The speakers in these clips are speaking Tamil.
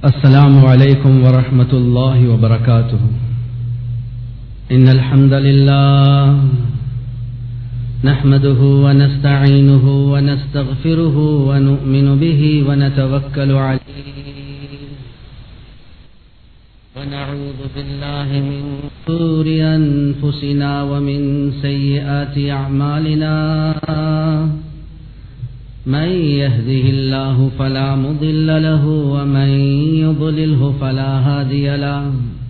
السلام عليكم ورحمة الله وبركاته إن الحمد لله نحمده ونستعينه ونستغفره ونؤمن به ونتوكل عليه ونعوذ بالله من شرور أنفسنا ومن سيئات أعمالنا من يهده الله فلا مضل له ومن يضلله فلا هادي له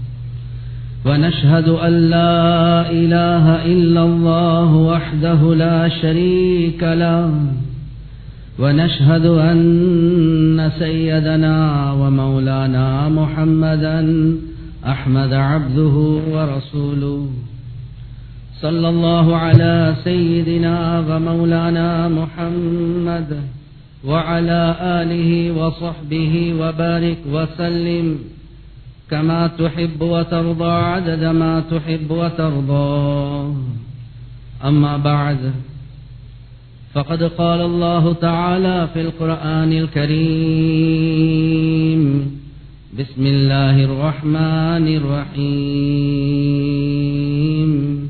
ونشهد أن لا إله إلا الله وحده لا شريك له ونشهد أن سيدنا ومولانا محمدا أحمد عبده ورسوله صلى الله على سيدنا ومولانا محمد وعلى آله وصحبه وبارك وسلم كما تحب وترضى عدد ما تحب وترضى أما بعد فقد قال الله تعالى في القرآن الكريم بسم الله الرحمن الرحيم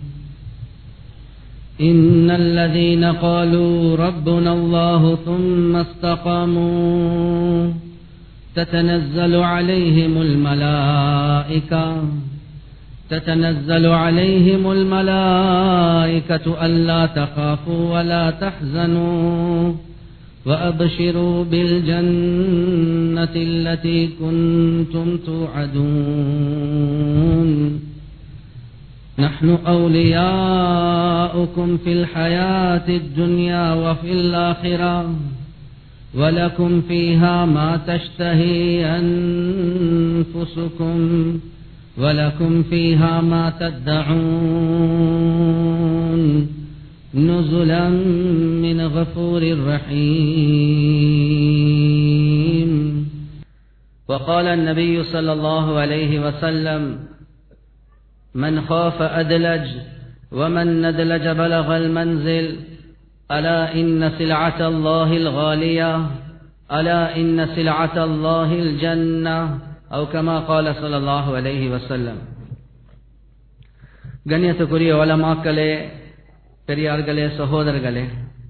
إن الذين قالوا ربنا الله ثم استقاموا تتنزل عليهم الملائكة تتنزل عليهم الملائكة ألا تخافوا ولا تحزنوا وأبشروا بالجنة التي كنتم توعدون نحن أولياؤكم في الحياة الدنيا وفي الآخرة ولكم فيها ما تشتهي أنفسكم ولكم فيها ما تدعون نزلا من غفور رحيم وقال النبي صلى الله عليه وسلم من خاف أدلج ومن ندلج بلغ المنزل ألا إن سلعة الله الغالية ألا إن سلعة الله الجنة أو كما قال صلى الله عليه وسلم கண்ணியத்துக்குரிய வளமாக்களே பெரியார்களே சகோதரர்களே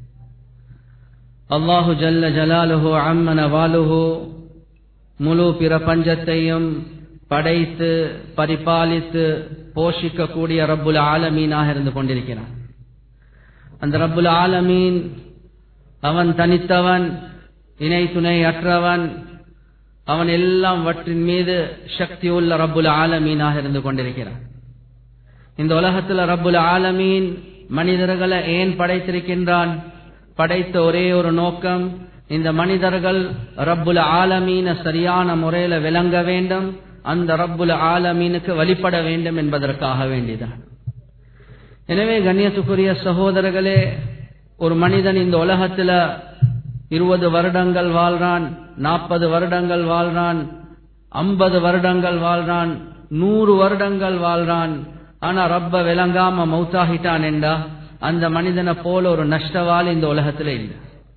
அல்லாஹு ஜல்ல ஜலாலுஹு அம்மன வாலுஹு முழு பிரபஞ்சத்தையும் படைத்து பரிபாலித்து போஷிக்கக்கூடிய ரப்புல் ஆலமீனாக இருந்து கொண்டிருக்கிறான் அந்த ரப்புல் ஆலமீன் அவன் தனித்தவன் இணை துணை அற்றவன் அவன் எல்லாம் வற்றின் மீது சக்தி உள்ள ரப்புல் ஆலமீனாக இருந்து கொண்டிருக்கிறான் இந்த உலகத்தில் ரப்புல் ஆலமீன் மனிதர்களை ஏன் படைத்திருக்கின்றான் படைத்த ஒரே ஒரு நோக்கம் இந்த மனிதர்கள் ரப்புல் ஆலமீன சரியான முறையில விளங்க வேண்டும் அந்த ரப்புல் ஆலமீனுக்கு வழிபட வேண்டும் என்பதற்காக வேண்டிதான் எனவே கண்ணியத்துக்குரிய சகோதரர்களே ஒரு மனிதன் இந்த உலகத்துல இருபது வருடங்கள் வாழ்றான் நாற்பது வருடங்கள் வாழ்றான் ஐம்பது வருடங்கள் வாழ்றான் நூறு வருடங்கள் வாழ்றான் ஆனா ரப்ப விளங்காம மௌத்தாகிட்டான் என்றா அந்த மனிதனை போல ஒரு நஷ்டவாள் இந்த உலகத்துல இல்லை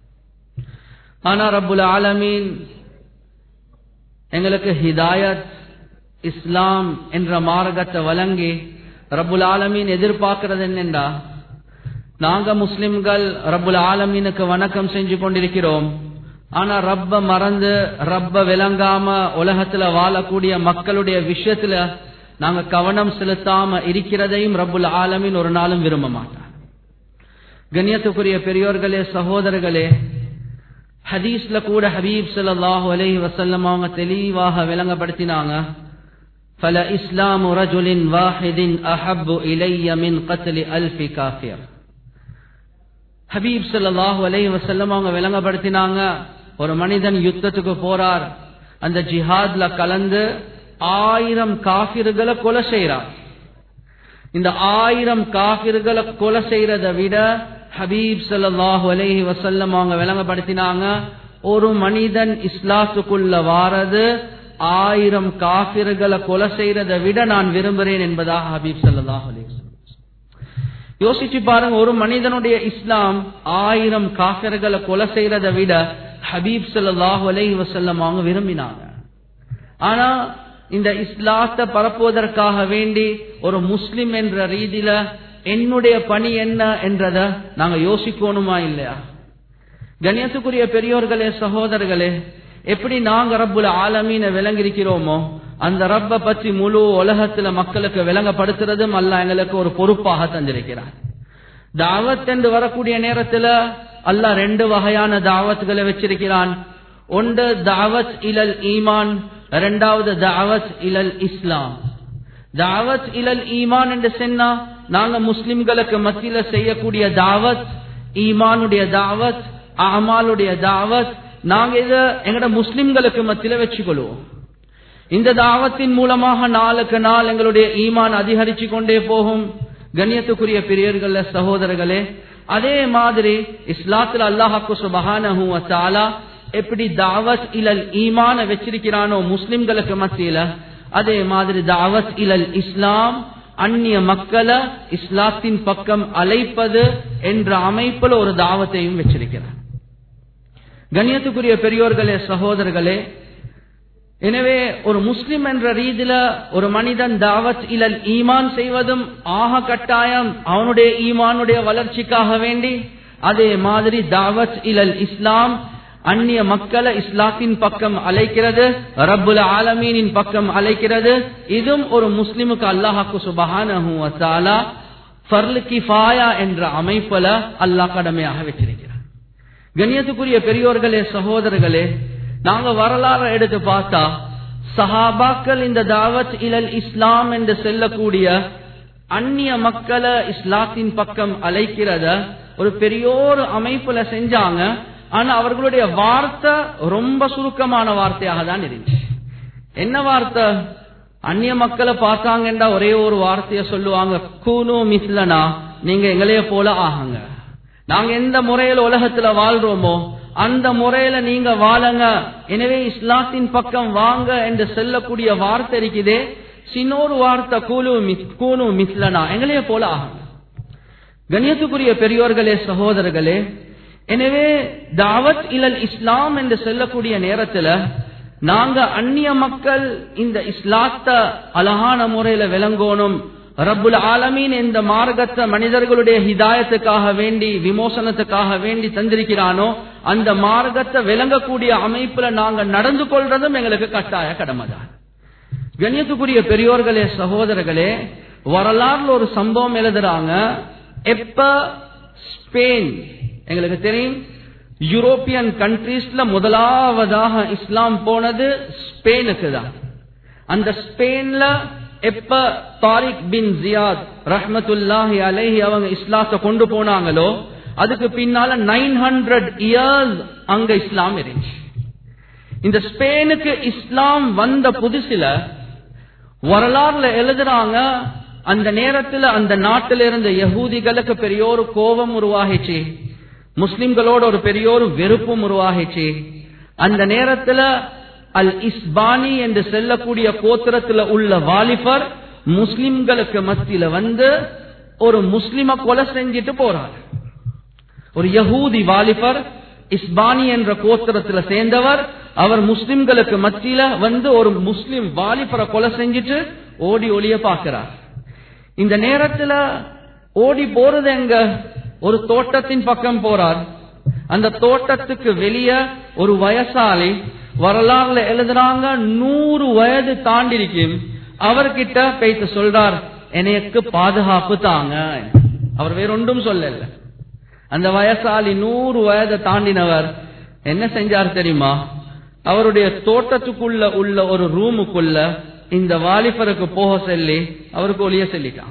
ஆனா ரப்புல் ஆலமீன் எங்களுக்கு ஹிதாயத் இஸ்லாம் என்ற மார்க்கத்தை வழங்கி ரப்புல் ஆலமீன் எதிர்பார்க்கிறது என்னென்றா நாங்க முஸ்லிம்கள் ரப்புல் ஆலமீனுக்கு வணக்கம் செஞ்சு கொண்டிருக்கிறோம் ஆனா ரப்ப மறந்து ரப்ப விளங்காம உலகத்துல வாழக்கூடிய மக்களுடைய விஷயத்துல நாங்க கவனம் செலுத்தாம இருக்கிறதையும் ரப்புல் ஆலமீன் ஒரு நாளும் விரும்ப மாட்டான் கண்ணியத்துக்குரிய பெரியோர்களே சகோதரர்களே ஹதீஸ்ல கூட ஹபீப் சல்லாஹூ அலஹி வசல்லம் அவங்க தெளிவாக விளங்கப்படுத்தினாங்க فلا إسلام رجل واحد أحب إلي من قتل ألف كافر ஹபீப் சல்லாஹூ அலைஹி வசல்லம் அவங்க விளங்கப்படுத்தினாங்க ஒரு மனிதன் யுத்தத்துக்கு போறார் அந்த ஜிஹாத்ல கலந்து ஆயிரம் காபிர்களை கொலை செய்யறார் இந்த ஆயிரம் காபிர்களை கொலை செய்யறதை விட ஹபீப் சல்லாஹூ அலைஹி வசல்லம் அவங்க விளங்கப்படுத்தினாங்க ஒரு மனிதன் இஸ்லாத்துக்குள்ள வாரது ஆயிரம் காபிர்களை கொலை செய்யறதை விட நான் விரும்புகிறேன் என்பதாக ஹபீப் சல்லாஹ் அலி யோசிச்சு பாருங்க ஒரு மனிதனுடைய இஸ்லாம் ஆயிரம் காஃபிர்களை கொலை செய்யறதை விட ஹபீப் ஸல்லல்லாஹு அலைஹி வஸல்லம் அவங்க விரும்பினாங்க ஆனா இந்த இஸ்லாத்தை பரப்புவதற்காக வேண்டி ஒரு முஸ்லிம் என்ற ரீதியில என்னுடைய பணி என்ன என்றத நாங்க யோசிக்கணுமா இல்லையா கண்ணியத்துக்குரிய பெரியோர்களே சகோதரர்களே எப்படி நாங்க ரப்புல ஆலமீன விளங்கிருக்கிறோமோ அந்த ரப்ப பற்றி முழு உலகத்துல மக்களுக்கு விளங்கப்படுத்துறதும் அல்ல எங்களுக்கு ஒரு பொறுப்பாக தந்திருக்கிறார் தாவத் என்று வரக்கூடிய நேரத்துல அல்லாஹ் ரெண்டு வகையான தாவத்துகளை வச்சிருக்கிறான் ஒன்று தாவத் இலல் ஈமான் இரண்டாவது தாவத் இலல் இஸ்லாம் தாவத் இலல் ஈமான் என்று சொன்னா நாங்க முஸ்லிம்களுக்கு மத்தியில செய்யக்கூடிய தாவத் ஈமானுடைய தாவத் அமாலுடைய தாவத் நாங்க இத எங்கட முஸ்லிம்களுக்கு மத்தியில வச்சுக்கொள்வோம் இந்த தாவத்தின் மூலமாக நாளுக்கு நாள் எங்களுடைய ஈமான் அதிகரிச்சு கொண்டே போகும் கண்ணியத்துக்குரிய பெரியர்கள சகோதரர்களே அதே மாதிரி இஸ்லாத்துல அல்லாஹாக்கு சுபஹானஹு வத்தாலா எப்படி தாவத் இலல் ஈமான வச்சிருக்கிறானோ முஸ்லிம்களுக்கு மத்தியில அதே மாதிரி தாவத் இலல் இஸ்லாம் அந்நிய மக்களை இஸ்லாத்தின் பக்கம் அழைப்பது என்ற அமைப்புல ஒரு தாவத்தையும் வச்சிருக்கிறார் கண்ணியத்துக்குரிய பெரியோர்களே சகோதரர்களே எனவே ஒரு முஸ்லிம் என்ற ரீதியில ஒரு மனிதன் தாவத் இலல் ஈமான் செய்வதும் ஆக கட்டாயம் அவனுடைய ஈமானுடைய வளர்ச்சிக்காக வேண்டி அதே மாதிரி தாவத் இலல் இஸ்லாம் அந்நிய மக்களை இஸ்லாத்தின் பக்கம் அழைக்கிறது ரப்புல் ஆலமீனின் பக்கம் அழைக்கிறது இதுவும் ஒரு முஸ்லிமுக்கு அல்லாஹாக்கு சுபஹானஹு வத்தாலா ஃபர்லு கிஃபாயா என்ற அமைப்புல அல்லாஹ் கடமையாக வச்சிருக்கிறார் கண்ணியத்துக்குரிய பெரியோர்களே சகோதரர்களே நாங்க வரலாறு எடுத்து பார்த்தா சஹாபாக்கள் இந்த தாவத் இலல் இஸ்லாம் என்று செல்லக்கூடிய அந்நிய மக்களை இஸ்லாத்தின் பக்கம் அழைக்கிறத ஒரு பெரியோரு அமைப்புல செஞ்சாங்க ஆனா அவர்களுடைய வார்த்தை ரொம்ப சுருக்கமான வார்த்தையாக தான் இருந்துச்சு என்ன வார்த்தை அந்நிய மக்களை பார்த்தாங்கன்றா ஒரே ஒரு வார்த்தைய சொல்லுவாங்க கூனு மிஸ்லனா நீங்க எங்களைய போல ஆகுங்க நாங்க எந்த முறையில உலகத்துல வாழ்றோமோ அந்த முறையில நீங்க வாழுங்க எனவே இஸ்லாத்தின் பக்கம் வாங்க என்று சொல்லக்கூடிய வார்த்தை இருக்குதே சின்னொரு வார்த்தை கூலு கூனு மிஸ்லனா எங்களைய போல ஆகுங்க கண்ணியத்துக்குரிய பெரியோர்களே சகோதரர்களே எனவே தாவத் இலல் இஸ்லாம் என்று சொல்லக்கூடிய நேரத்துல நாங்க அந்நிய மக்கள் இந்த இஸ்லாத்த அழகான முறையில விளங்கணும் ரப்புல் ஆலமீன் இந்த மார்க்கத்தை மனிதர்களுடைய ஹிதாயத்துக்காக வேண்டி விமோசனத்துக்காக வேண்டி தந்திருக்கிறானோ அந்த மார்க்கத்தை விளங்கக்கூடிய அமைப்புல நாங்க நடந்து கொள்றதும் எங்களுக்கு கட்டாய கடமைதான் கண்ணியத்துக்குரிய பெரியோர்களே சகோதரர்களே வரலாறுல ஒரு சம்பவம் எழுதுறாங்க எப்ப ஸ்பெயின் எங்களுக்கு தெரியும் யூரோப்பியன் கண்ட்ரீஸ்ல முதலாவதாக இஸ்லாம் போனது ஸ்பெயினுக்கு தான் அந்த ஸ்பெயின்ல எப்ப தாரிக் பின் ஜியாத் ரஹமத்துல்லாஹி அலைஹி அவங்க இஸ்லாத்தை கொண்டு போனாங்களோ அதுக்கு பின்னால நைன் ஹண்ட்ரட் இயர்ஸ் அங்க இஸ்லாம் இருந்துச்சு இந்த ஸ்பெயினுக்கு இஸ்லாம் வந்த புதுசுல வரலாறுல எழுதுறாங்க அந்த நேரத்துல அந்த நாட்டில இருந்த யகூதிகளுக்கு பெரிய ஒரு கோபம் உருவாகிச்சு முஸ்லிம்களோட ஒரு பெரிய ஒரு வெறுப்பும் உருவாகிச்சு அந்த நேரத்துல அல் இஸ்பானி என்று செல்லக்கூடிய கோத்திரத்துல உள்ள வாலிபர் முஸ்லிம்களுக்கு மத்தியில வந்து ஒரு முஸ்லிம கொலை செஞ்சிட்டு போறாரு ஒரு யகூதி வாலிபர் இஸ்பானி என்ற கோத்திரத்துல சேர்ந்தவர் அவர் முஸ்லிம்களுக்கு மத்தியில வந்து ஒரு முஸ்லிம் வாலிபரை கொலை செஞ்சிட்டு ஓடி ஒளிய பாக்குறார் இந்த நேரத்துல ஓடி போறது எங்க ஒரு தோட்டத்தின் பக்கம் போறார் அந்த தோட்டத்துக்கு வெளியே ஒரு வயசாளி வரலாறுல எழுதுறாங்க நூறு வயது தாண்டி இருக்கும் அவர்கிட்ட பேய்த்து சொல்றார் எனக்கு பாதுகாப்பு தாங்க அவர் வேறொன்றும் சொல்லல அந்த வயசாளி நூறு வயதை தாண்டினவர் என்ன செஞ்சார் தெரியுமா அவருடைய தோட்டத்துக்குள்ள உள்ள ஒரு ரூமுக்குள்ள இந்த வாலிபருக்கு போக சொல்லி அவருக்கு ஒளிய சொல்லிட்டான்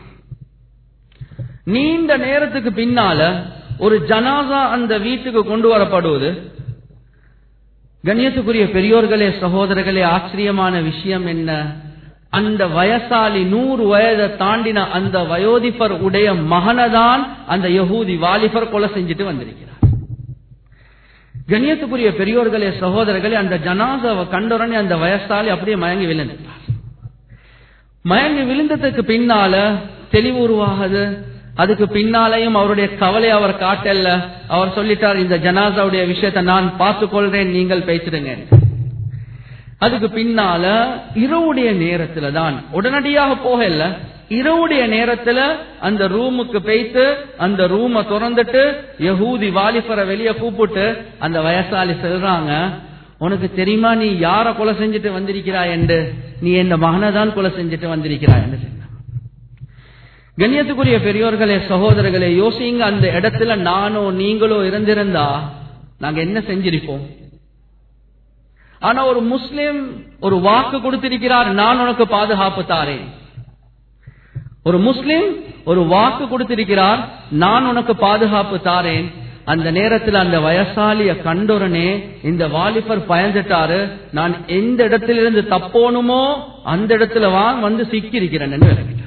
நீண்ட நேரத்துக்கு பின்னால ஒரு ஜனாசா அந்த வீட்டுக்கு கொண்டு வரப்படுவது கண்ணியத்துக்குரிய பெரியோர்களே சகோதரர்களே ஆச்சரியமான விஷயம் என்ன அந்த வயசாலி நூறு வயதை தாண்டின அந்த வயோதிபர் உடைய மகனதான் அந்த யகூதி வாலிபர் கொலை செஞ்சுட்டு வந்திருக்கிறார் கண்ணியத்துக்குரிய பெரியோர்களே சகோதரர்களே அந்த ஜனாசாவை கண்டவுடனே அந்த வயசாலி அப்படியே மயங்கி விழுந்தார் மயங்கி விழுந்ததுக்கு பின்னால தெளிவு உருவாகுது அதுக்கு பின்னாலையும் அவருடைய கவலை அவர் காட்டல அவர் சொல்லிட்டார் இந்த ஜனாசாவுடைய விஷயத்தை நான் பார்த்து கொள்றேன் நீங்கள் பேசிடுங்க அதுக்கு பின்னால இரவுடைய நேரத்துல தான் உடனடியாக போகல இரவுடைய நேரத்துல அந்த ரூமுக்கு போயிட்டு அந்த ரூம திறந்துட்டு யகூதி வாலிபரை வெளிய கூப்பிட்டு அந்த வயசாளி சொல்றாங்க உனக்கு தெரியுமா நீ யார கொலை செஞ்சுட்டு வந்திருக்கிறாய் என்று நீ என் மகனை தான் கொலை செஞ்சுட்டு வந்திருக்கிறாய் என்று சொன்னான். கண்ணியத்துக்குரிய பெரியோர்களே சகோதரர்களே யோசிங்க அந்த இடத்துல நானோ நீங்களோ இருந்திருந்தா நாங்க என்ன செஞ்சிருப்போம் ஆனா ஒரு முஸ்லிம் ஒரு வாக்கு கொடுத்திருக்கிறார் நான் உனக்கு பாதுகாப்பு தாரேன் ஒரு முஸ்லிம் ஒரு வாக்கு கொடுத்திருக்கிறார் நான் உனக்கு பாதுகாப்பு தாரேன் அந்த நேரத்தில் அந்த வயசாலிய கண்டோரனே இந்த வாலிபர் பயந்துட்டாரு நான் எந்த இடத்திலிருந்து தப்போணுமோ அந்த இடத்துல வா வந்து சிக்கியிருக்கிறேன் என்று விளக்கிட்டார்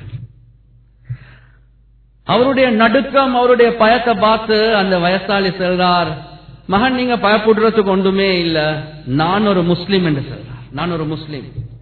அவருடைய நடுக்கம் அவருடைய பயத்தை பார்த்து அந்த வயசாளி சொல்றார் மகன் நீங்க பயப்படுறதுக்கு ஒன்றுமே இல்ல நான் ஒரு முஸ்லிம் என்று சொல்றார் நான் ஒரு முஸ்லிம்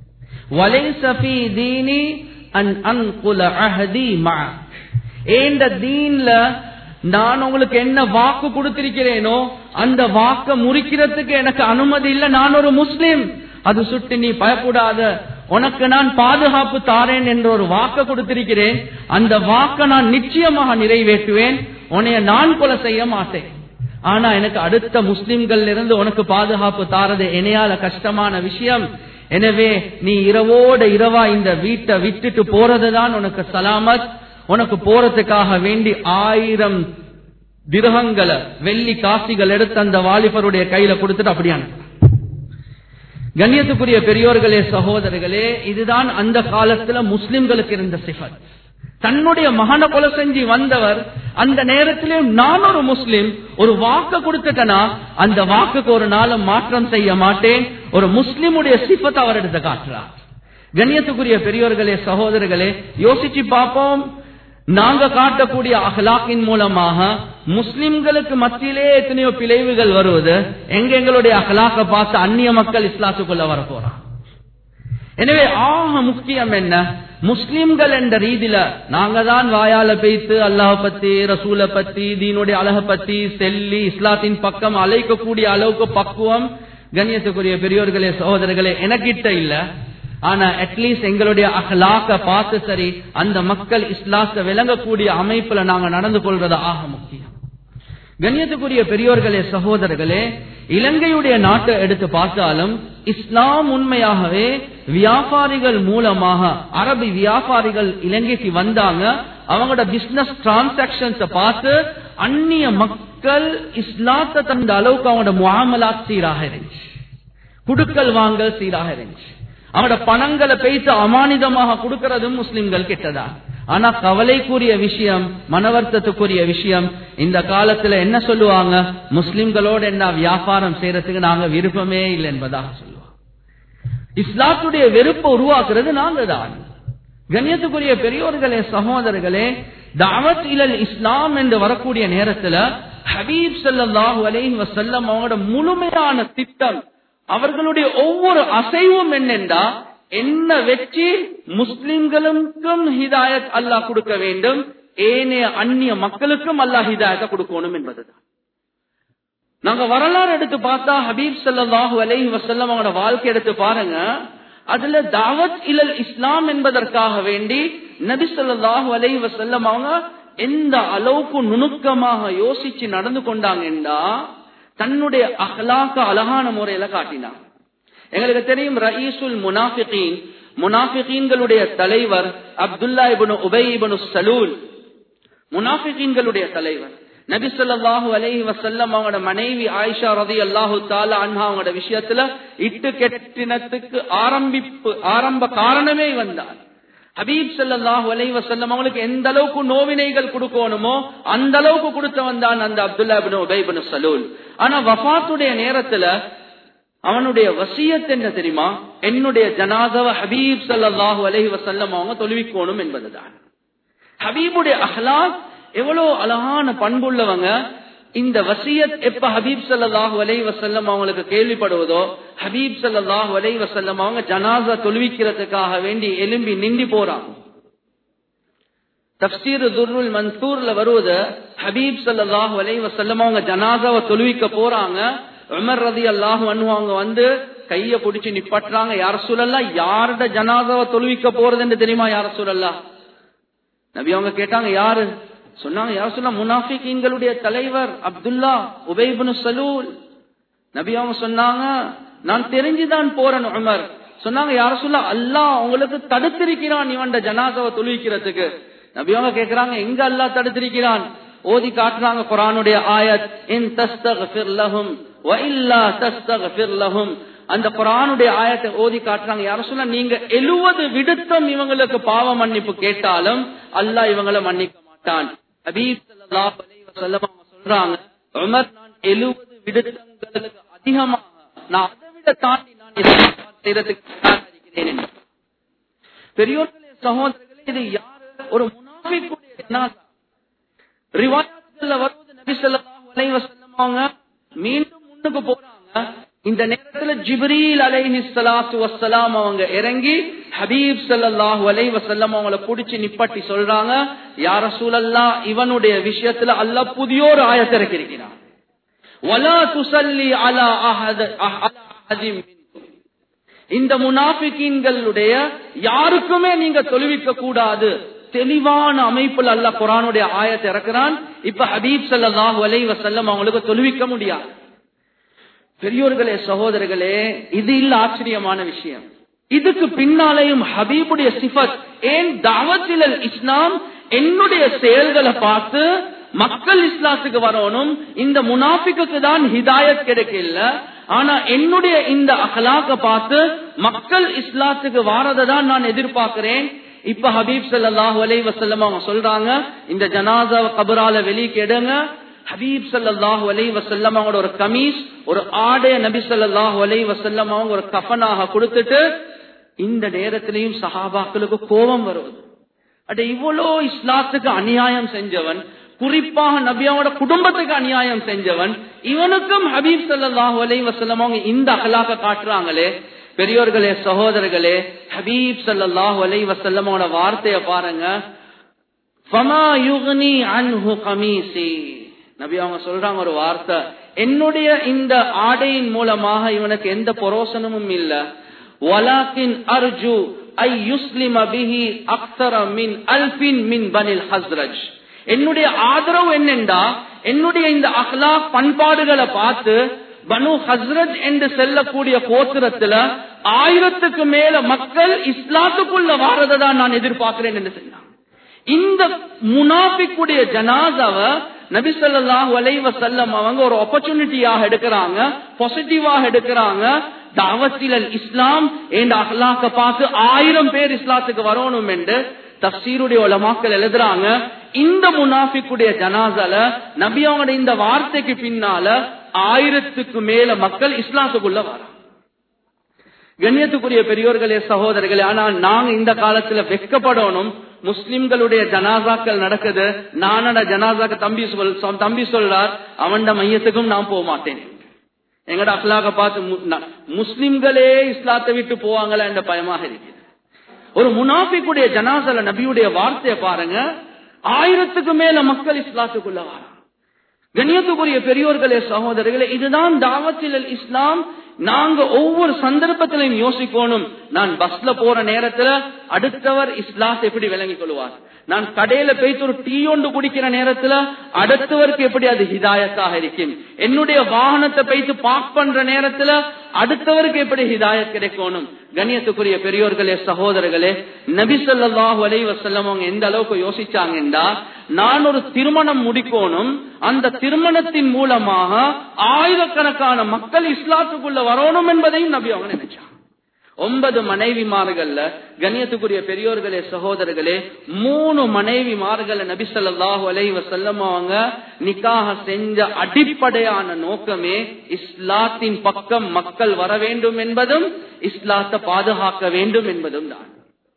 வலைச ஃபீ தீனி அன் அன்குல அஹதி மா ஏண்ட தீன்ல நான் உங்களுக்கு என்ன வாக்கு கொடுத்திருக்கிறேனோ அந்த வாக்க முறிக்கிறதுக்கு எனக்கு அனுமதி இல்ல நான் ஒரு முஸ்லிம் அது சுட்டி நீ பயப்படாத உனக்கு நான் பாதுகாப்பு தாரேன் என்ற ஒரு வாக்க கொடுத்திருக்கிறேன் அந்த வாக்க நான் நிச்சயமாக நிறைவேற்றுவேன் உன்னைய நான் கொலை செய்ய மாட்டேன் ஆனா எனக்கு அடுத்த முஸ்லிம்கள் இருந்து உனக்கு பாதுகாப்பு தாரது இணையால கஷ்டமான விஷயம் எனவே நீ இரவோட இரவா இந்த வீட்டை விட்டுட்டு போறதுதான் உனக்கு சலாமத் உனக்கு போறதுக்காக வேண்டி ஆயிரம் திரகங்களை வெள்ளி காசிகள் எடுத்து அந்த வாலிபருடைய கையில கொடுத்துட்டு அப்படியான கண்ணியத்துக்குரிய பெரியோர்களே சகோதரர்களே இதுதான் அந்த காலத்துல முஸ்லிம்களுக்கு இருந்த சிஃபத் தன்னுடைய மகனை கொலை செஞ்சு வந்தவர் அந்த நேரத்திலே நான் ஒரு முஸ்லிம் ஒரு வாக்கு கொடுத்துட்டனா அந்த வாக்குக்கு ஒரு நாளும் மாற்றம் செய்ய மாட்டேன் ஒரு முஸ்லிமுடைய சிஃபத்தை அவர் எடுத்து காட்டுறார் கண்ணியத்துக்குரிய பெரியோர்களே சகோதரர்களே யோசிச்சு பார்ப்போம் நாங்க காட்டக்கூடிய அகலாக்கின் மூலமாக முஸ்லிம்களுக்கு மத்தியிலே எத்தனையோ பிழைவுகள் வருவது எங்க எங்களுடைய அகலாக்க பார்த்து அந்நிய மக்கள் இஸ்லாத்துக்குள்ள வர போறான் எனவே ஆக முக்கியம் என்ன முஸ்லிம்கள் என்ற ரீதியில நாங்க தான் வாயால பேய்த்து அல்லாஹ் பத்தி ரசூலை பத்தி தீனுடைய அழக பத்தி செல்லி இஸ்லாத்தின் பக்கம் அழைக்கக்கூடிய அளவுக்கு பக்குவம் கண்ணியத்துக்குரிய பெரியோர்களே சகோதரர்களே எனக்கிட்ட இல்ல ஆனா அட்லீஸ்ட் எங்களுடைய அகலாக்க பார்த்து சரி அந்த மக்கள் இஸ்லாத்தை விளங்கக்கூடிய அமைப்புல நாங்க நடந்து கொள்றது ஆக முக்கியம் கண்ணியத்துக்குரிய பெரியோர்களே சகோதரர்களே இலங்கையுடைய நாட்டை எடுத்து பார்த்தாலும் இஸ்லாம் உண்மையாகவே வியாபாரிகள் மூலமாக அரபி வியாபாரிகள் இலங்கைக்கு வந்தாங்க அவங்களோட பிசினஸ் டிரான்சாக்சன்ஸ் பார்த்து அந்நிய மக்கள் இஸ்லாத்தை தந்த அளவுக்கு அவங்களோட முகாமலாத் சீராக இருந்துச்சு குடுக்கல் வாங்கல் சீராக இருந்துச்சு அவனோட பணங்களை பேய்த்து அமானிதமாக கொடுக்கறதும் முஸ்லிம்கள் கிட்டதான் ஆனா கவலைக்குரிய விஷயம் மனவர்த்தத்துக்குரிய விஷயம் இந்த காலத்துல என்ன சொல்லுவாங்க முஸ்லிம்களோட என்ன வியாபாரம் செய்யறதுக்கு நாங்க விருப்பமே இல்லை என்பதாக சொல்லுவாங்க இஸ்லாத்துடைய வெறுப்பை உருவாக்குறது நாங்க தான் கண்ணியத்துக்குரிய பெரியோர்களே சகோதரர்களே தாவத் இலல் இஸ்லாம் என்று வரக்கூடிய நேரத்துல ஹபீப் ஸல்லல்லாஹு அலைஹி வஸல்லம் அவங்களோட முழுமையான திட்டம் அவர்களுடைய ஒவ்வொரு அசைவும் என்னென்றா என்ன வெற்றி முஸ்லிம்களுக்கும் ஹிதாயத் அல்லாஹ் கொடுக்க வேண்டும் ஏனைய அந்நிய மக்களுக்கும் அல்லாஹ் ஹிதாயத்தை கொடுக்கணும் என்பதுதான் நாங்க வரலாறு எடுத்து பார்த்தா ஹபீப் ஸல்லல்லாஹு அலைஹி வஸல்லம் அவங்களோட வாழ்க்கை எடுத்து பாருங்க அதுல தாவத் இலல் இஸ்லாம் என்பதற்காக வேண்டி நபி ஸல்லல்லாஹு அலைஹி வஸல்லம் அவங்க எந்த அளவுக்கு நுணுக்கமாக யோசிச்சு நடந்து கொண்டாங்கன்னா தன்னுடைய அஹ்லாக்க அழகான முறையில காட்டினார் எங்களுக்கு தெரியும் ரயீசுல் முனாஃபிகீன் முனாஃபிகீன்களுடைய தலைவர் அப்துல்லா இபனு உபை இபனு சலூல் முனாஃபிகீன்களுடைய தலைவர் நபி ஸல்லல்லாஹு அலைஹி வஸல்லம் அவங்களோட மனைவி ஆயிஷா ரலியல்லாஹு தஆலா அன்ஹா அவங்களோட விஷயத்துல இட்டு கெட்டினத்துக்கு ஆரம்பிப்பு ஆரம்ப காரணமே வந்தார் ஹபீப் ஸல்லல்லாஹு அலைஹி வஸல்லம் அவங்களுக்கு எந்த அளவுக்கு நோவினைகள் கொடுக்கணுமோ அந்த அளவுக்கு கொடுத்தவன் தான் அந்த அப்துல்லா இப்னு உபை இப்னு சலூல் ஆனா வஃபாத்துடைய நேரத்துல அவனுடைய வசியத் என்ன தெரியுமா என்னுடைய ஜனாதவ ஹபீப் ஸல்லல்லாஹு அலைஹி வஸல்லம் அவங்க தொழுவிக்கோணும் என்பதுதான் ஹபீபுடைய அஹ்லாக் எவ்வளவு அழகான பண்புள்ளவங்க இந்த வசியத் எப்ப ஹபீப் ஸல்லல்லாஹு அலைஹி வஸல்லம் அவங்களுக்கு கேள்விப்படுவதோ ஹபீப் ஸல்லல்லாஹு அலைஹி வஸல்லம் அவங்க ஜனாசா தொழுவிக்கிறதுக்காக வேண்டி எலும்பி நிண்டி போறாங்க தப்சீர் துர்ருல் மன்சூர்ல வருவது ஹபீப் ஸல்லல்லாஹு அலைஹி வஸல்லம் அவங்க ஜனாசாவை தொழுவிக்க போறாங்க உமர் ரதி அல்லாஹு அன்ஹு அவங்க வந்து கைய பிடிச்சு நிப்பட்டுறாங்க யார சூழல்லாம் யாரோட ஜனாதாவை தொழுவிக்க போறதுன்னு தெரியுமா யார சூழல்லாம் நபி அவங்க கேட்டாங்க யாரு சொன்னாங்க யார் சொல்ல முனாஃபிகீன்களுடைய தலைவர் அப்துல்லா உபைபுனு சலூல் நபி அவங்க சொன்னாங்க நான் தெரிஞ்சுதான் போறேன் உமர் சொன்னாங்க யார சொல்ல அல்லாஹ் உங்களுக்கு தடுத்திருக்கிறான் இவன் ஜனாதாவை தொழுவிக்கிறதுக்கு நபி அவங்க கேக்குறாங்க எங்க அல்லாஹ் தடுத்திருக்கிறான் ஓதி காட்டுறாங்க குரானுடைய ஆயத் இன் தஸ்தக்ஃபிர் லஹும் வ இல்லா தஸ்தக்ஃபிர் லஹும் அந்த குரானுடைய ஆயத்தை ஓதி காட்டுறாங்க யார சொல்ல நீங்க எழுவது விடுத்தம் இவங்களுக்கு பாவ மன்னிப்பு கேட்டாலும் அல்லாஹ் இவங்களை மன்னிக்க மாட்டான் ஹபீப் ஸல்லல்லாஹு அலைஹி வஸல்லம் அவங்க சொல்றாங்க உமர் நான் எழுவது விடுத்தங்களுக்கு அதிகமாக நான் அதை விட தாண்டி நான் இதை செய்யறதுக்கு தயாரா இருக்கிறேன் என்று. பெரியோர்களே சகோதரர்களே இது யாரு ஒரு முனாஃபிக்குடைய ஜனாசா ரிவாயத்துல வருவது நபி ஸல்லல்லாஹு அலைஹி வஸல்லம் அவங்க மீண்டும் முன்னுக்கு போறாங்க இந்த நேரத்துல ஜிப்ரீல் அலைஹி ஸலாத்து வஸ்ஸலாம் அவங்க இறங்கி ஹபீப் ஸல்லல்லாஹு அலைஹி வஸல்லம் அவங்கள புடிச்சு நிப்பட்டி சொல்றாங்க யா ரசூலல்லாஹ் இவனுடைய விஷயத்துல அல்லாஹ் புதிய ஒரு ஆயத்தை இறக்கியிருக்கிறான் வலா துஸல்லி அலா அஹத அலா அஹதின் மின்கும். இந்த முனாஃபிகீன்களுடைய யாருக்குமே நீங்க தொழுவிக்க கூடாது தெளிவான அமைப்புல அல்லாஹ் குரானுடைய ஆயத்தை இறக்குறான் இப்ப ஹபீப் ஸல்லல்லாஹு அலைஹி வஸல்லம் அவங்களுக்கு தொழுவிக்க முடியாது பெரியோர்களே சகோதரர்களே இது இல்ல ஆச்சரியமான விஷயம் இதுக்கு பின்னாலேயும் ஹபீபுடைய சிஃபத் ஏன் தாவத்திலல் இஸ்லாம் என்னுடைய செயல்களை பார்த்து மக்கள் இஸ்லாத்துக்கு வரணும் இந்த முனாஃபிக்கு தான் ஹிதாயத் கிடைக்கல ஆனா என்னுடைய இந்த அகலாக்க பார்த்து மக்கள் இஸ்லாத்துக்கு வாரதை தான் நான் எதிர்பார்க்கிறேன் இப்ப ஹபீப் ஸல்லல்லாஹு அலைஹி வஸல்லம் அவங்க சொல்றாங்க இந்த ஜனாசா கபரால வெளியே எடுங்க ஹபீப் ஸல்லல்லாஹு அலைஹி வஸல்லம் அவங்களோட ஒரு கமீஸ் ஒரு ஆடைய நபி ஸல்லல்லாஹு அலைஹி வஸல்லம் அவங்க ஒரு கஃபனாக கொடுத்துட்டு இந்த நேரத்திலையும் சஹாபாக்களுக்கு கோபம் வருவது அட இவ்வளோ இஸ்லாத்துக்கு அநியாயம் செஞ்சவன் குறிப்பாக நபியாவோட குடும்பத்துக்கு அநியாயம் செஞ்சவன் இவனுக்கும் ஹபீப் ஸல்லல்லாஹு அலைஹி வஸல்லம் அவங்க இந்த அகலாக காட்டுறாங்களே பெரியோர்களே சகோதரர்களே ஹபீப் ஸல்லல்லாஹு அலைஹி வஸல்லம் அவங்களோட வார்த்தையை பாருங்க ஃபமா யுக்னி அன்ஹு கமீசி நபி அவங்க சொல்றாங்க ஒரு வார்த்தை என்னுடைய இந்த ஆடையின் மூலமாக இவனுக்கு எந்த பரோசனமும் இல்ல வலாக்கின் அர்ஜு ஐ யுஸ்லிம பிஹி அக்தர மின் அல்பின் மின் பனில் ஹஸ்ரஜ் என்னுடைய ஆதரவு என்னென்றா என்னுடைய இந்த அஹ்லாக் பண்பாடுகளை பார்த்து பனு ஹஸ்ரத் என்று செல்லக்கூடிய கோத்திரத்துல ஆயிரத்துக்கு மேல மக்கள் இஸ்லாத்துக்குள்ள வாரதை தான் நான் எதிர்பார்க்கிறேன் என்று சொன்னாங்க இந்த முனாபிக்குடைய ஜனாதாவ நபி ஸல்லல்லாஹு அலைஹி வஸல்லம் அவங்க ஒரு ஆப்பர்ச்சுனிட்டியாக எடுக்கிறாங்க பாசிட்டிவாக எடுக்கிறாங்க தாவத்திலல் இஸ்லாம் என்ற அஹ்லாக்க பார்த்து ஆயிரம் பேர் இஸ்லாத்துக்கு வரணும் என்று தப்சீருடைய உலமாக்கள் எழுதுறாங்க இந்த முனாஃபிக்குடைய ஜனாசால நபி அவங்களோட இந்த வார்த்தைக்கு பின்னால ஆயிரத்துக்கு மேல மக்கள் இஸ்லாத்துக்குள்ள வராங்க கண்ணியத்துக்குரிய பெரியோர்களே சகோதரர்களே ஆனால் நாங்க இந்த காலத்துல வெக்கப்படணும் முஸ்லிம்களுடைய ஜனாசாக்கள் நடக்குது நானட ஜனாசாக்கு தம்பி சொல் தம்பி சொல்றார் அவன்ட மையத்துக்கும் நான் போக மாட்டேன் எங்கட அக்லாக பார்த்து மு- ந- முஸ்லிம்களே இஸ்லாத்தை விட்டு போவாங்களா என்ற பயமாக இருக்குது ஒரு முனாஃபிக்குடைய ஜனாசல நபியுடைய வார்த்தையை பாருங்க ஆயிரத்துக்கு மேல மக்கள் இஸ்லாத்துக்குள்ள வராங்க கண்ணியத்துக்குரிய பெரியோர்களே சகோதரர்களே இதுதான் தாவத்தில் இஸ்லாம் நாங்க ஒவ்வொரு சந்தர்ப்பத்திலையும் யோசிக்கணும் நான் பஸ்ல போற நேரத்துல அடுத்தவர் இஸ்லாத்தை எப்படி விளங்கிக் கொள்வார் நான் கடையில போயிட்டு ஒரு டீ ஒன்று குடிக்கிற நேரத்துல அடுத்தவருக்கு எப்படி அது ஹிதாயத்தாக இருக்கும் என்னுடைய வாகனத்தை போயிட்டு பார்க் பண்ற நேரத்துல அடுத்தவருக்கு எப்படி ஹிதாயத் கிடைக்கணும் கண்ணியத்துக்குரிய பெரியோர்களே சகோதரர்களே நபி ஸல்லல்லாஹு அலைஹி வஸல்லம் அவங்க எந்த அளவுக்கு யோசிச்சாங்கன்றா நான் ஒரு திருமணம் முடிக்கணும் அந்த திருமணத்தின் மூலமாக ஆயிரக்கணக்கான மக்கள் இஸ்லாத்துக்குள்ள வரணும் என்பதையும் நபி அவங்க நினைச்சாங்க ஒன்பது மனைவிமார்கள்ல கண்ணியத்துக்குரிய பெரியோர்களே சகோதரர்களே மூணு மனைவிமார்கள நபி ஸல்லல்லாஹு அலைஹி வஸல்லம் அவங்க நிக்காக செஞ்ச அடிப்படையான நோக்கமே இஸ்லாத்தின் பக்கம் மக்கள் வர வேண்டும் என்பதும் இஸ்லாத்தை பாதுகாக்க வேண்டும் என்பதும் தான்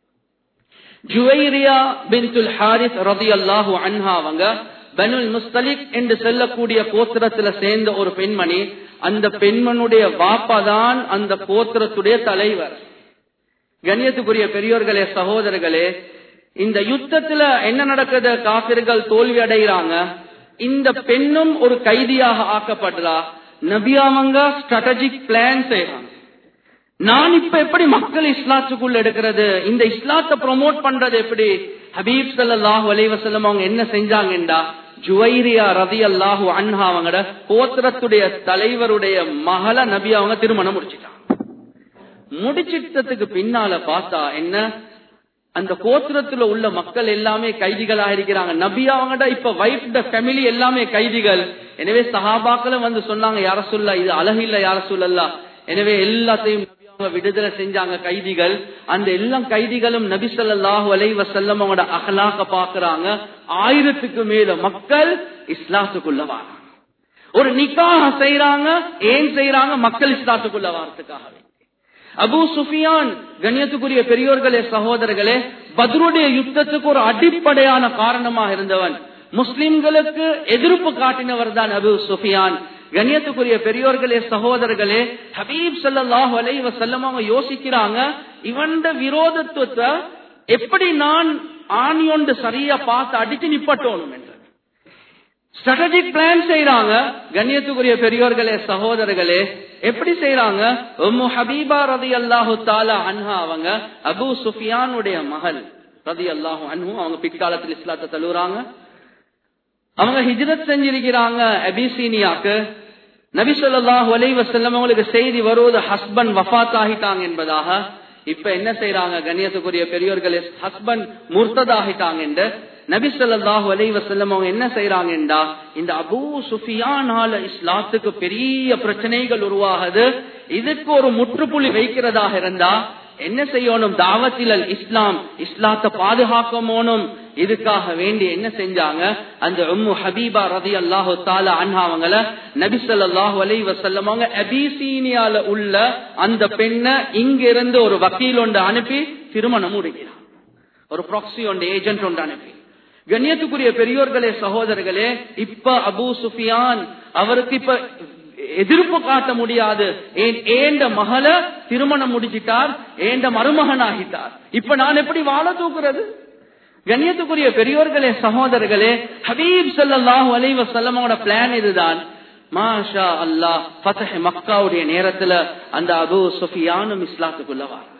ஜுவைரியா பின்துல் ஹாரிஸ் ரதியல்லாஹு அன்ஹா அவங்க பனுல் முஸ்தலிக் என்று சொல்லக்கூடிய கோத்திரத்துல சேர்ந்த ஒரு பெண்மணி அந்த பெண்மனுடைய வாப்பா தான் அந்த கோத்திரத்துடைய தலைவர் கண்ணியத்துக்குரிய பெரியோர்களே சகோதரர்களே இந்த யுத்தத்துல என்ன நடக்குது காபிர்கள் தோல்வி அடைகிறாங்க இந்த பெண்ணும் ஒரு கைதியாக ஆக்கப்படுறா நபியாவங்க ஸ்ட்ராட்டஜிக் பிளான் செய்யறாங்க நான் இப்ப எப்படி மக்கள் இஸ்லாத்துக்குள்ள எடுக்கிறது இந்த இஸ்லாத்தை ப்ரொமோட் பண்றது எப்படி ஹபீப் ஸல்லல்லாஹு அலைஹி வஸல்லம் அவங்க என்ன செஞ்சாங்கண்டா ஜுவைரியா ரதி அல்லாஹு அன்ஹா அவங்களோட கோத்திரத்துடைய தலைவருடைய மகள நபி அவங்க திருமணம் முடிச்சிட்டாங்க முடிச்சிட்டதுக்கு பின்னால பார்த்தா என்ன அந்த கோத்திரத்துல உள்ள மக்கள் எல்லாமே கைதிகளா இருக்கிறாங்க நபி அவங்கட இப்ப வைஃப் ஃபேமிலி எல்லாமே கைதிகள் எனவே சஹாபாக்களும் வந்து சொன்னாங்க யார சொல்ல இது அழகு இல்ல யார சொல்லல எனவே எல்லாத்தையும் நபி அவங்க விடுதலை செஞ்சாங்க கைதிகள் அந்த எல்லாம் கைதிகளும் நபி ஸல்லல்லாஹு அலைஹி வஸல்லம் அவங்களோட அகலாக்க பாக்குறாங்க ஆயிரத்துக்கு மேல மக்கள் இஸ்லாத்துக்குள்ள வராங்க ஒரு நிக்காக செய்யறாங்க ஏன் செய்யறாங்க மக்கள் இஸ்லாத்துக்குள்ள வாரத்துக்காக அபு சுஃபியான் கண்ணியத்துக்குரிய பெரியோர்களே சகோதரர்களே பத்ருடைய யுத்தத்துக்கு ஒரு அடிப்படையான காரணமாக இருந்தவன் முஸ்லிம்களுக்கு எதிர்ப்பு காட்டினவர் தான் அபு சுஃபியான் கண்ணியத்துக்குரிய பெரியோர்களே சகோதரர்களே ஹபீப் ஸல்லல்லாஹு அலைஹி வஸல்லம் அவங்க யோசிக்கிறாங்க இவண்ட விரோதத்துவத்தை எப்படி நான் ஆணியொண்டு சரியா பார்த்து அடிச்சு நிப்பட்டோணும் என்று ஸ்ட்ராட்டஜிக் பிளான் செய்யறாங்க கண்ணியத்துக்குரிய பெரியோர்களே சகோதரர்களே எப்படி செய்யறாங்க உம்மு ஹபீபா ரதி அல்லாஹு தாலா அன்ஹா அவங்க அபு சுஃபியானுடைய மகள் ரதி அல்லாஹு அன்ஹு அவங்க பிற்காலத்தில் இஸ்லாத்தை தழுவுறாங்க அவங்க ஹிஜ்ரத் செஞ்சிருக்கிறாங்க அபிசீனியாக்கு நபி ஸல்லல்லாஹு அலைஹி வஸல்லம் அவங்களுக்கு செய்தி வருவது ஹஸ்பண்ட் வஃபாத் ஆகிட்டாங்க என்பதாக இப்ப என்ன செய்யறாங்க கண்ணியத்துக்குரிய பெரியோர்களே ஹஸ்பண்ட் முர்த்ததாகிட்டாங்க என்று நபி ஸல்லல்லாஹு அலைஹி வஸல்லம் அவங்க என்ன செய்யறாங்கடா இந்த அபூ சுஃபியானால இஸ்லாத்துக்கு பெரிய பிரச்சனைகள் உருவாகுது இதுக்கு ஒரு முற்றுப்புள்ளி வைக்கிறதாக இருந்தா என்ன செய்யணும் தாவத்தில் அல் இஸ்லாம் இஸ்லாத்தை பாதுகாக்கமோனும் இதுக்காக வேண்டி என்ன செஞ்சாங்க அந்த உம்மு ஹபீபா ரதி அல்லாஹு தாலா அன்ஹா அவங்கள நபி ஸல்லல்லாஹு அலைஹி வஸல்லம் அவங்க அபிசீனியால உள்ள அந்த பெண்ணை இங்க இருந்து ஒரு வக்கீல் ஒன்று அனுப்பி திருமணம் முடிக்கிறார் ஒரு ப்ராக்சி ஒன்று ஏஜென்ட் ஒன்று அனுப்பி கண்ணியத்துக்குரிய பெரியோர்களே சகோதரர்களே இப்ப அபு சுஃபியான் அவருக்கு இப்ப எதிர்ப்பு காட்ட முடியாது ஏன் ஏண்ட மகள திருமணம் முடிச்சிட்டார் ஏண்ட மருமகன் ஆகிட்டார் இப்ப நான் எப்படி வாழ தூக்குறது கண்ணியத்துக்குரிய பெரியோர்களே சகோதரர்களே ஹபீப் ஸல்லல்லாஹு அலைஹி வஸல்லமோட பிளான் இதுதான் மாஷா அல்லாஹ் ஃபத்ஹ் மக்காவுடைய நேரத்துல அந்த அபூ சுஃபியானும் இஸ்லாத்துக்குள்ள வாரார்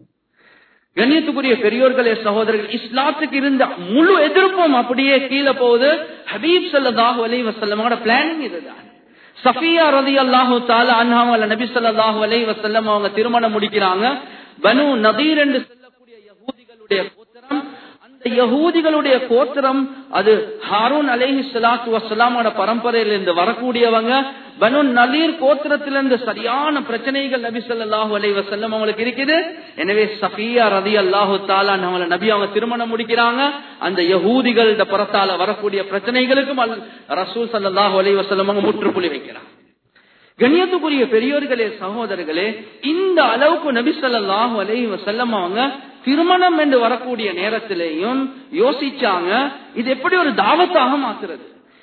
கண்ணியத்துக்குரிய பெரியோர்களே சகோதரர்கள் இஸ்லாத்துக்கு இருந்த முழு எதிர்ப்பும் அப்படியே கீழே போகுது ஹபீப் ஸல்லல்லாஹு அலைஹி வஸல்லமோட பிளானிங் இதுதான் சஃபியா ரதி அல்லாஹு தால அன்ஹாமல நபி ஸல்லல்லாஹு அலைஹி வஸல்லம் அவங்க திருமணம் முடிக்கிறாங்க பனு நதீர் என்று சொல்லக்கூடிய யகூதிகளுடைய கோத்திரம் அந்த யகூதிகளுடைய கோத்திரம் அது ஹாரூன் அலைஹி ஸலாத்து வஸலாமோட பரம்பரையிலிருந்து வரக்கூடியவங்க பனு நலீர் கோத்திரத்திலிருந்து சரியான பிரச்சனைகள் நபி ஸல்லல்லாஹு அலைஹி வஸல்லம் அவங்களுக்கு இருக்குது எனவே சஃபியா ரதி அல்லாஹு தாலா நம்மள நபி அவங்க திருமணம் முடிக்கிறாங்க அந்த யகூதிகள் புறத்தால வரக்கூடிய பிரச்சனைகளுக்கும் அல்- ரசூல் ஸல்லல்லாஹு அலைஹி வஸல்லம் அவங்க முற்றுப்புள்ளி வைக்கிறாங்க கண்ணியத்துக்குரிய பெரியோர்களே சகோதரர்களே இந்த அளவுக்கு நபி ஸல்லல்லாஹு அலைஹி வஸல்லம் அவங்க திருமணம் என்று வரக்கூடிய நேரத்திலேயும் யோசிச்சாங்க இது எப்படி ஒரு தாவத்தாக மாத்துறது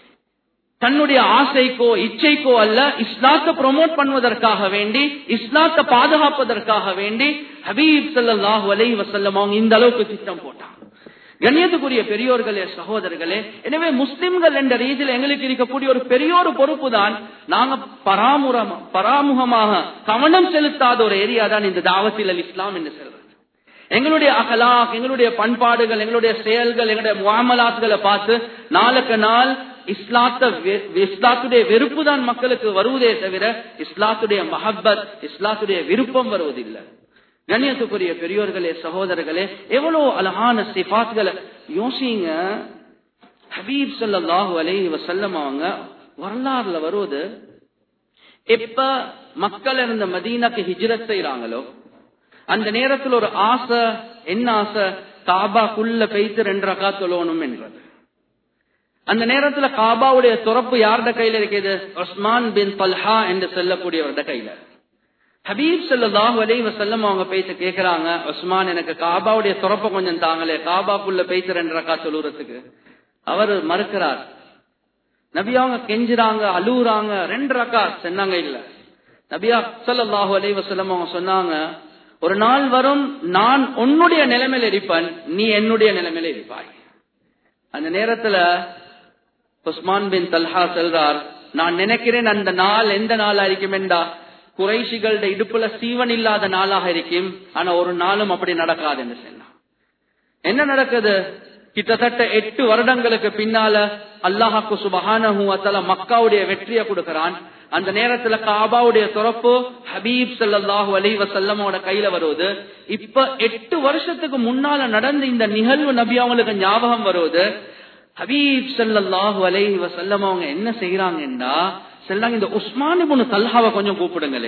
தன்னுடைய ஆசைக்கோ இச்சைக்கோ அல்ல இஸ்லாத்தை ப்ரொமோட் பண்ணுவதற்காக வேண்டி இஸ்லாத்தை பாதுகாப்பதற்காக வேண்டி ஹபீப் ஸல்லல்லாஹு அலைஹி வஸல்லம் அவங்க இந்த அளவுக்கு திட்டம் போட்டாங்க கண்ணியத்துக்குரிய பெரியோர்களே சகோதரர்களே எனவே முஸ்லிம்கள் என்ற ரீதியில் எங்களுக்கு இருக்கக்கூடிய ஒரு பெரிய ஒரு பொறுப்பு தான் நாங்க பராமுரம் பராமுகமாக கவனம் செலுத்தாத ஒரு ஏரியா தான் இந்த தாவத்தில் அல் இஸ்லாம் என்று சொல்றது எங்களுடைய அகலாக் எங்களுடைய பண்பாடுகள் எங்களுடைய செயல்கள் எங்களுடைய முகாமலாத்துகளை பார்த்து நாளுக்கு நாள் இஸ்லாத்த வெ- இஸ்லாத்துடைய வெறுப்பு தான் மக்களுக்கு வருவதே தவிர இஸ்லாத்துடைய மஹப்பத் இஸ்லாத்துடைய விருப்பம் வருவதில்லை கண்ணியத்துக்குரிய பெரியோர்களே சகோதரர்களே எவ்வளவு அழகான சிபாத்களை யோசிங்க ஹபீப் ஸல்லல்லாஹு அலைஹி வஸல்லம் அவங்க வரலாறுல வருவது எப்ப மக்கள் இருந்த மதீனாக்கு ஹிஜ்ரத் செய்யறாங்களோ அந்த நேரத்தில் ஒரு ஆசை என்ன ஆசை காபாக்குள்ள பெய்த்து ரெண்டு ரகா தொழணும் என்றது அந்த நேரத்துல காபாவுடைய துறப்பு யாருடைய கையில இருக்குது உஸ்மான் பின் பல்ஹா என்று சொல்லக்கூடியவருடைய கையில ஹபீப் ஸல்லல்லாஹு அலைஹி வஸல்லம் அவங்க பேச்சு கேக்குறாங்க உஸ்மான் எனக்கு காபாவுடைய துறப்ப கொஞ்சம் தாங்களே காபாக்குள்ள பேச்சு ரெண்டு ரக்கா தொழுறதுக்கு அவர் மறுக்கிறார் நபி அவங்க கெஞ்சுறாங்க அழுகுறாங்க ரெண்டு ரக்கா சொன்னாங்க இல்ல நபியா ஸல்லல்லாஹு அலைஹி வஸல்லம் அவங்க சொன்னாங்க ஒரு நாள் வரும் நான் உன்னுடைய நிலைமையில இருப்பேன் நீ என்னுடைய நிலைமையில இருப்பாய் அந்த நேரத்துல உஸ்மான் பின் தல்ஹா சொல்றார் நான் நினைக்கிறேன் அந்த நாள் எந்த நாளா இருக்குமெண்டா குறைஷிகளோட இடுப்புல சீவன் இல்லாத நாளாக இருக்கும் ஆனா ஒரு நாளும் அப்படி நடக்காது என்று சொன்னான் என்ன நடக்குது கிட்டத்தட்ட எட்டு வருடங்களுக்கு பின்னால அல்லாஹாக்கு சுபஹானஹூவத்தால மக்காவுடைய வெற்றியை கொடுக்கிறான் அந்த நேரத்துல காபாவுடைய துறப்பு ஹபீப் சல்லாஹூ அலி வசல்லமோட கையில வருவது இப்ப எட்டு வருஷத்துக்கு முன்னால நடந்த இந்த நிகழ்வு நபி அவங்களுக்கு ஞாபகம் வருவது ஹபீப் சல்லாஹூ அலைஹி வசல்லம் அவங்க என்ன செய்யறாங்கன்னா செல்லாங்க இந்த உஸ்மான் பொண்ணு தல்ஹாவை கொஞ்சம் கூப்பிடுங்களே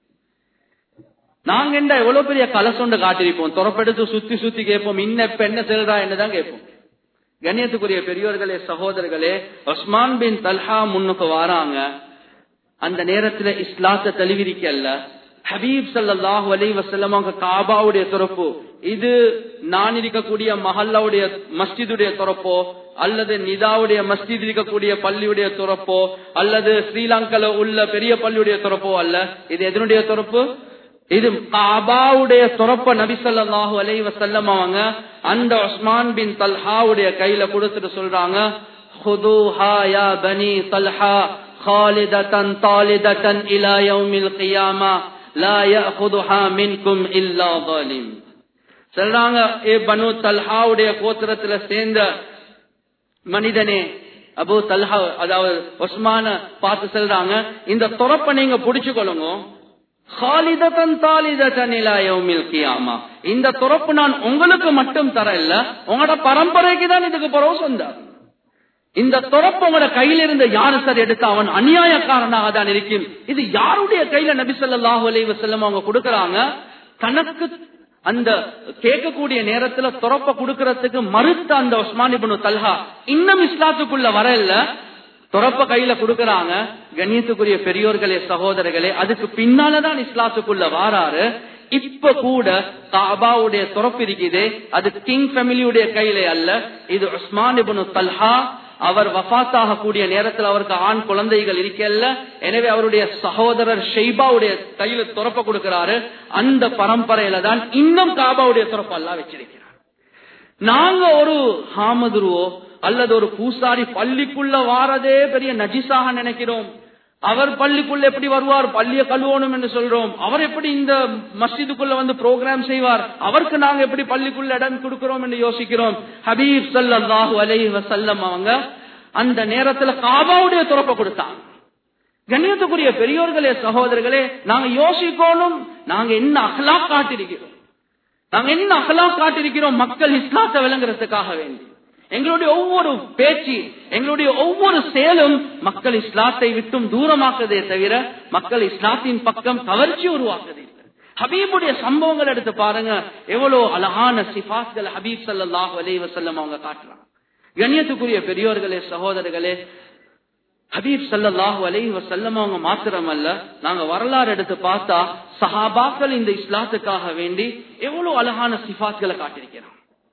நாங்க என்ன எவ்வளவு பெரிய கலசொண்டு காட்டிருப்போம் துறப்பெடுத்து சுத்தி சுத்தி கேட்போம் இன்ன இப்ப என்ன செல்றா என்னதான் கேட்போம் கண்ணியத்துக்குரிய பெரியோர்களே சகோதரர்களே உஸ்மான் பின் தல்ஹா முன்னுக்கு வாராங்க அந்த நேரத்துல இஸ்லாத்தை தழுவிரிக்கல்ல ஹபீப் சல்லாஹூ அலி வசல்லம் அவங்க காபாவுடைய துறப்பு இது நான் இருக்கக்கூடிய மஹல்லாவுடைய மஸ்ஜிதுடைய துறப்போ அல்லது நிதாவுடைய மஸ்ஜித் இருக்கக்கூடிய பள்ளியுடைய துறப்போ அல்லது ஸ்ரீலங்கால உள்ள பெரிய பள்ளியுடைய துறப்போ அல்ல இது எதனுடைய துறப்பு இது காபாவுடைய துறப்ப நபிசல்லாஹு அலை வசல்லம் அவங்க அந்த உஸ்மான் பின் தல்ஹாவுடைய கையில கொடுத்துட்டு சொல்றாங்க خذوها يا بني طلحة خالدة طالدة إلى يوم القيامة لا يأخذها منكم إلا ظالم சொல்றாங்க ஏ பனு தல்ஹாவுடைய கோத்திரத்துல சேர்ந்த மனிதனே அபு தல்ஹா அதாவது ஒஸ்மான பார்த்து சொல்றாங்க இந்த துறப்ப நீங்க புடிச்சு கொள்ளுங்க இந்த துறப்பு நான் உங்களுக்கு மட்டும் தர இல்ல உங்களோட பரம்பரைக்கு தான் இதுக்கு பிறகு சொந்தம் இந்த துறப்பு உங்களோட கையில இருந்து யாரு சார் எடுத்து அவன் அநியாயக்காரனாக தான் இருக்கும் இது யாருடைய கையில நபி சொல்லாஹு அலி வசல்லம் அவங்க கொடுக்கறாங்க தனக்கு அந்த கேட்கக்கூடிய நேரத்துல துறப்ப கொடுக்கறதுக்கு மறுத்த அந்த உஸ்மானிபனு தல்ஹா இன்னும் இஸ்லாத்துக்குள்ள வர இல்ல துறப்ப கையில கொடுக்கறாங்க கண்ணியத்துக்குரிய பெரியோர்களே சகோதரர்களே அதுக்கு பின்னாலதான் இஸ்லாத்துக்குள்ள வாராரு இப்ப கூட காபாவுடைய துறப்பு இருக்குது அது கிங் ஃபேமிலியுடைய கையில அல்ல இது உஸ்மான் இபனு தல்ஹா அவர் வஃத் கூடிய நேரத்தில் அவருக்கு ஆண் குழந்தைகள் இருக்கல்ல எனவே அவருடைய சகோதரர் ஷெய்பாவுடைய கையில துறப்ப கொடுக்கிறாரு அந்த பரம்பரையில தான் இன்னும் காபாவுடைய துறப்பு எல்லாம் வச்சிருக்கிறார் நாங்க ஒரு ஹாமதுருவோ அல்லது ஒரு பூசாரி பள்ளிக்குள்ள வாரதே பெரிய நஜிஸாக நினைக்கிறோம் அவர் பள்ளிக்குள்ள எப்படி வருவார் பள்ளிய கழுவணும் என்று சொல்றோம் அவர் எப்படி இந்த மஸ்ஜிதுக்குள்ள வந்து ப்ரோக்ராம் செய்வார் அவருக்கு நாங்க எப்படி பள்ளிக்குள்ள இடம் கொடுக்கிறோம் என்று யோசிக்கிறோம் ஹபீப் சல்லாஹு அலை வசல்லம் அவங்க அந்த நேரத்துல காபாவுடைய துறப்ப கொடுத்தாங்க கண்ணியத்துக்குரிய பெரியோர்களே சகோதரர்களே நாங்க யோசிக்கணும் நாங்க என்ன அகலா காட்டிருக்கிறோம் நாங்க என்ன அகலா காட்டிருக்கிறோம் மக்கள் இஸ்லாத்தை விளங்குறதுக்காக வேண்டி எங்களுடைய ஒவ்வொரு பேச்சு எங்களுடைய ஒவ்வொரு செயலும் மக்கள் இஸ்லாத்தை விட்டும் தூரமாக்குதே தவிர மக்கள் இஸ்லாத்தின் பக்கம் கவர்ச்சி உருவாக்குது ஹபீபுடைய சம்பவங்கள் எடுத்து பாருங்க எவ்வளவு அழகான சிபாஸ்கள் ஹபீப் சல்லாஹ் அலி வசல்லம் அவங்க காட்டுறாங்க கண்ணியத்துக்குரிய பெரியோர்களே சகோதரர்களே ஹபீப் சல்லாஹூ அலஹி வசல்லம் அவங்க மாத்திரம் அல்ல நாங்க வரலாறு எடுத்து பார்த்தா சஹாபாக்கள் இந்த இஸ்லாத்துக்காக வேண்டி எவ்வளவு அழகான சிபாத்களை காட்டிருக்கிறான்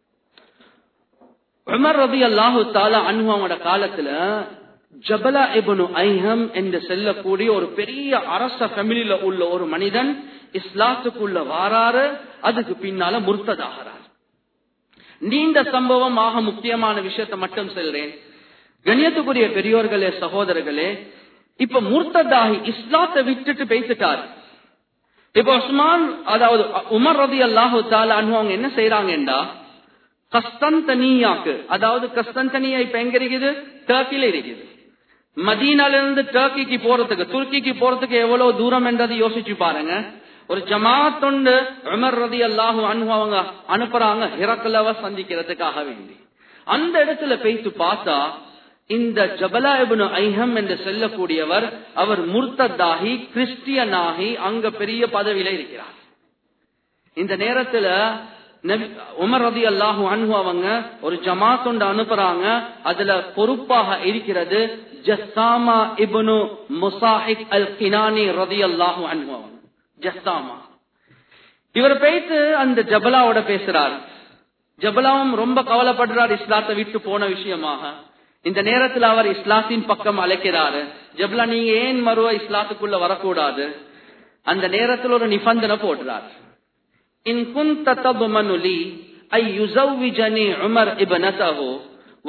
உமர் ரபி அல்லாஹு தாலா அனுபவங்களோட காலத்துல ஜபலா இபனு ஐஹம் என்று செல்லக்கூடிய ஒரு பெரிய அரச ஃபேமிலியில உள்ள ஒரு மனிதன் இஸ்லாத்துக்குள்ள வாராரு அதுக்கு பின்னால முர்த்ததாகிறார் நீண்ட சம்பவம் ஆக முக்கியமான விஷயத்தை மட்டும் செல்றேன் கணியத்துக்குரிய பெரியோர்களே சகோதரர்களே இப்ப முர்த்ததாகி இஸ்லாத்தை விட்டுட்டு பேசிட்டார் இப்ப உஸ்மான் அதாவது உமர் ரதி அல்லாஹு தாலா அவங்க என்ன செய்யறாங்கடா கஸ்தந்தனியாக்கு அதாவது கஸ்தந்தனியா இப்ப எங்க இருக்குது டர்க்கில இருக்குது மதீனால இருந்து டர்க்கிக்கு போறதுக்கு துருக்கிக்கு போறதுக்கு எவ்வளவு தூரம் என்றதை யோசிச்சு பாருங்க ஒரு ஜமாத் உண்டு உமர் ரதி அல்லாஹு அனு அவங்க அனுப்புறாங்க ஹிரக்கலவ சந்திக்கிறதுக்காக வேண்டி அந்த இடத்துல பேசி பார்த்தா இந்த ஜபலாபின் ஐஹம் என்று செல்லக்கூடியவர் அவர் முர்த்ததாகி கிறிஸ்டியனாகி அங்க பெரிய பதவியில இருக்கிறார் இந்த நேரத்துல உமர் ரதி அல்லாஹு அன்பு அவங்க ஒரு ஜமாத் ஒன்று அனுப்புறாங்க அதுல பொறுப்பாக இருக்கிறது ஜஸ்தாமா இபனு முசாஹிக் அல் கினானி ரதி அல்லாஹு அன்பு அவங்க ஜஸ்தாமா இவர் பேசி அந்த ஜபலாவோட பேசுறார் ஜபலாவும் ரொம்ப கவலைப்படுறார் இஸ்லாத்தை விட்டு போன விஷயமாக இந்த நேரத்தில் அவர் இஸ்லாத்தின் பக்கம் அழைக்கிறாரு ஜபலா நீங்க ஏன் மறுவ இஸ்லாத்துக்குள்ள வரக்கூடாது அந்த நேரத்தில் ஒரு நிபந்தனை போடுறார் إن كنت تضمن لي أن يزوجني عمر ابنته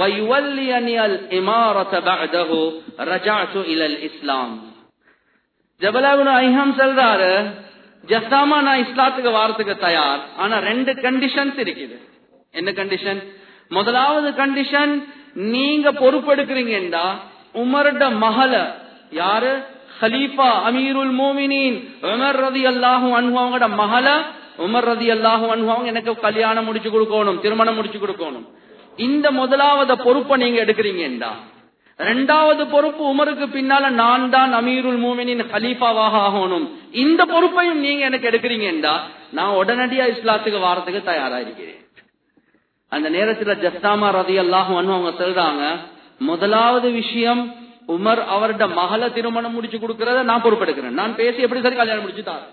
ويوليني الإمارة بعده رجعت إلى الإسلام ஜபலாபுன் ஐஹம் சொல்றாரு ஜஸ்தாமா நான் இஸ்லாத்துக்கு வாரத்துக்கு தயார் ஆனா ரெண்டு கண்டிஷன்ஸ் இருக்குது என்ன கண்டிஷன் முதலாவது கண்டிஷன் நீங்க பொறுப்பெடுக்கிறீங்கடா உமர்ட மகள யாரு ஹலீஃபா அமீருல் மோமினின் உமர் ரதி அல்லாஹு அனுபவங்களோட மகள உமர் ரதி அல்லாஹு அனுபவம் எனக்கு கல்யாணம் முடிச்சு கொடுக்கணும் திருமணம் முடிச்சு கொடுக்கணும் இந்த முதலாவது பொறுப்பை நீங்க எடுக்கிறீங்கடா ரெண்டாவது பொறுப்பு உமருக்கு பின்னால நான் தான் அமீருல் மூமினின் ஹலீஃபாவாக ஆகணும் இந்த பொறுப்பையும் நீங்க எனக்கு எடுக்கிறீங்கடா நான் உடனடியா இஸ்லாத்துக்கு வாரத்துக்கு தயாரா இருக்கிறேன் அந்த நேரத்துல ஜஸ்தாமா ரதி அல்லாஹ் அவங்க சொல்றாங்க முதலாவது விஷயம் உமர் அவருடைய மகள திருமணம் முடிச்சு கொடுக்கறத நான் பொறுப்பெடுக்கிறேன் நான் பேசி எப்படி சரி கல்யாணம் முடிச்சு தான்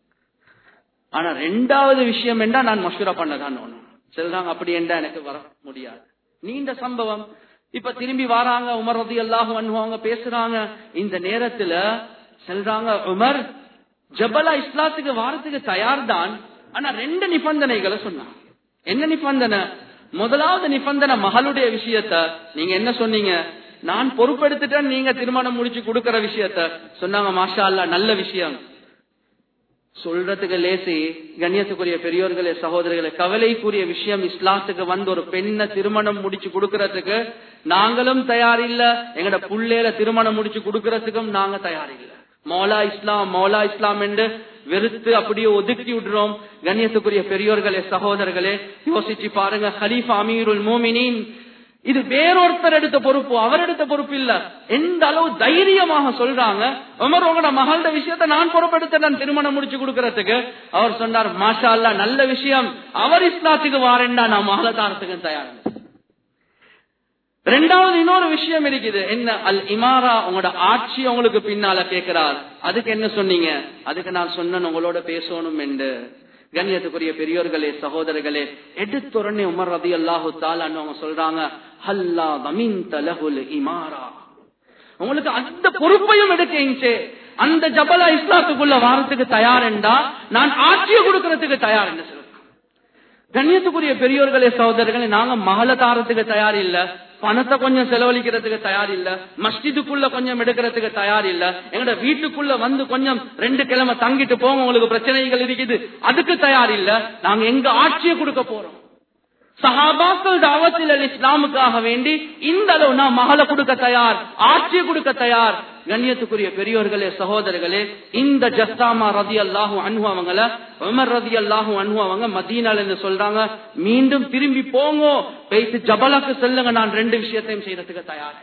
ஆனா ரெண்டாவது விஷயம் என்றா நான் மஷூரா பண்ணதான் ஒண்ணும் சொல்றாங்க அப்படி என்றா எனக்கு வர முடியாது நீண்ட சம்பவம் இப்ப திரும்பி வராங்க உமர் ரதி அல்லாஹ் அவங்க பேசுறாங்க இந்த நேரத்துல சொல்றாங்க உமர் ஜபலா இஸ்லாத்துக்கு வாரத்துக்கு தயார் தான் ஆனா ரெண்டு நிபந்தனைகளை சொன்னாங்க என்ன நிபந்தனை முதலாவது நிபந்தனை மகளுடைய விஷயத்த நீங்க என்ன சொன்னீங்க நான் பொறுப்பெடுத்துட்டேன் நீங்க திருமணம் முடிச்சு கொடுக்கற விஷயத்த சொன்னாங்க மாஷா அல்லா நல்ல விஷயம் சொல்றதுக்கு லேசி கண்ணியத்துக்குரிய பெரியோர்களே சகோதரர்களே கவலைக்குரிய விஷயம் இஸ்லாத்துக்கு வந்து ஒரு பெண்ணை திருமணம் முடிச்சு கொடுக்கறதுக்கு நாங்களும் தயார் இல்ல எங்கட புள்ளையில திருமணம் முடிச்சு கொடுக்கறதுக்கும் நாங்க தயார் இல்ல மௌலா இஸ்லாம் மௌலா இஸ்லாம் என்று வெறுத்து அப்படியே ஒதுக்கி விடுறோம் கண்ணியத்துக்குரிய பெரியோர்களே சகோதரர்களே யோசிச்சு பாருங்க ஹலீஃபா அமீருல் மோமினின் இது வேறொருத்தர் எடுத்த பொறுப்பு அவர் எடுத்த பொறுப்பு இல்ல எந்த அளவு தைரியமாக சொல்றாங்க உமர் உங்களோட மகளோட விஷயத்த நான் பொறுப்பெடுத்த நான் திருமணம் முடிச்சு கொடுக்கறதுக்கு அவர் சொன்னார் மாஷா அல்லா நல்ல விஷயம் அவர் இஸ்லாத்துக்கு வாரேன்டா நான் மகள தாரத்துக்கு தயார் ரெண்டாவது இன்னொரு விஷயம் இருக்குது என்ன அல் இமாரா உங்களோட ஆட்சி உங்களுக்கு பின்னால கேட்கிறார் அதுக்கு என்ன சொன்னீங்க அதுக்கு நான் சொன்னேன் உங்களோட பேசணும் என்று கண்ணியத்துக்குரிய பெரியோர்களே சகோதரர்களே எடுத்துடனே உமர் ரதி அல்லாஹு அவங்க சொல்றாங்க ஹல்லா தமின் தலகுல் இமாரா உங்களுக்கு அந்த பொறுப்பையும் எடுக்கீங்க அந்த ஜபலா இஸ்லாத்துக்குள்ள வாரத்துக்கு தயார் என்றா நான் ஆட்சியை கொடுக்கறதுக்கு தயார் என்று சொல்றேன் கண்ணியத்துக்குரிய பெரியோர்களே சகோதரர்களே நாங்க மகள தாரத்துக்கு தயார் இல்ல பணத்தை கொஞ்சம் செலவழிக்கிறதுக்கு தயார் இல்ல மஸ்ஜிதுக்குள்ள கொஞ்சம் எடுக்கிறதுக்கு தயார் இல்ல எங்கட வீட்டுக்குள்ள வந்து கொஞ்சம் ரெண்டு கிழமை தங்கிட்டு போங்க உங்களுக்கு பிரச்சனைகள் இருக்குது அதுக்கு தயார் இல்ல நாங்க எங்க ஆட்சியை கொடுக்க போறோம் சஹாபாக்கள் தாவத்தில் இஸ்லாமுக்காக வேண்டி இந்த அளவு நான் மகளை கொடுக்க தயார் ஆட்சியை கொடுக்க தயார் கண்ணியத்துக்குரிய பெரியோர்களே சகோதரர்களே இந்த ஜஸ்தாமா ரதி அல்லாஹு அன்பு அவங்கள உமர் ரதி அல்லாஹு அன்பு அவங்க மதீனால என்று சொல்றாங்க மீண்டும் திரும்பி போங்கோ பேசி ஜபலாக்கு செல்லுங்க நான் ரெண்டு விஷயத்தையும் செய்யறதுக்கு தயார்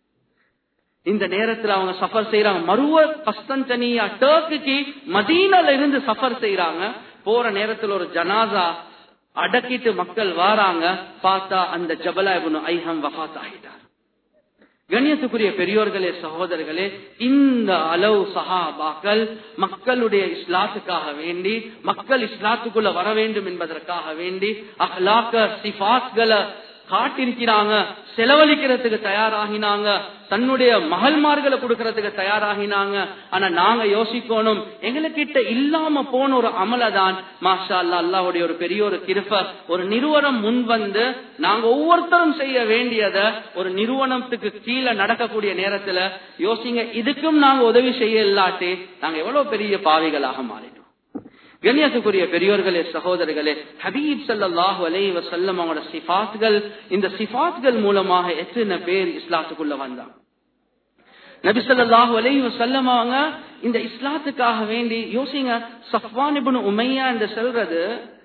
இந்த நேரத்துல அவங்க சஃபர் செய்யறாங்க மருவ கஸ்தன்தனியா டர்க்கு மதீனால இருந்து சஃபர் செய்யறாங்க போற நேரத்துல ஒரு ஜனாசா அடக்கிட்டு மக்கள் வாராங்க பார்த்தா அந்த ஜபலா இபுனு ஐஹம் வஃத் ஆகிட்டார் கண்ணியத்துக்குரிய பெரியோர்களே சகோதரர்களே இந்த அளவு சஹாபாக்கள் மக்களுடைய இஸ்லாத்துக்காக வேண்டி மக்கள் இஸ்லாத்துக்குள்ள வர வேண்டும் என்பதற்காக வேண்டி அஹ்லாக்க சிபாத்களை காட்டிருக்கிறாங்க செலவழிக்கிறதுக்கு தயாராகினாங்க தன்னுடைய மகள்மார்களை கொடுக்கறதுக்கு தயாராகினாங்க ஆனா நாங்க யோசிக்கணும் எங்களுக்கிட்ட இல்லாம போன ஒரு அமலதான் மாஷா அல்லா அல்லாவுடைய ஒரு பெரிய ஒரு கிருப்ப ஒரு நிறுவனம் முன் வந்து நாங்க ஒவ்வொருத்தரும் செய்ய வேண்டியத ஒரு நிறுவனத்துக்கு கீழே நடக்கக்கூடிய நேரத்துல யோசிங்க இதுக்கும் நாங்க உதவி செய்ய இல்லாட்டி நாங்க எவ்வளவு பெரிய பாவிகளாக மாறிட்டோம் கண்ணியத்துக்குரிய பெரியோர்களே சகோதரர்களே ஹபீப் சல்லாஹூ அலை வசல்லம் அவங்களோட சிஃபாத்கள் இந்த சிஃபாத்கள் மூலமாக எத்தனை பேர் இஸ்லாத்துக்குள்ள வந்தாங்க நபி சொல்லாஹு அலை வசல்லம் அவங்க இந்த இஸ்லாத்துக்காக வேண்டி யோசிங்க சஃப்வான் இபுன் உமையா என்று சொல்றது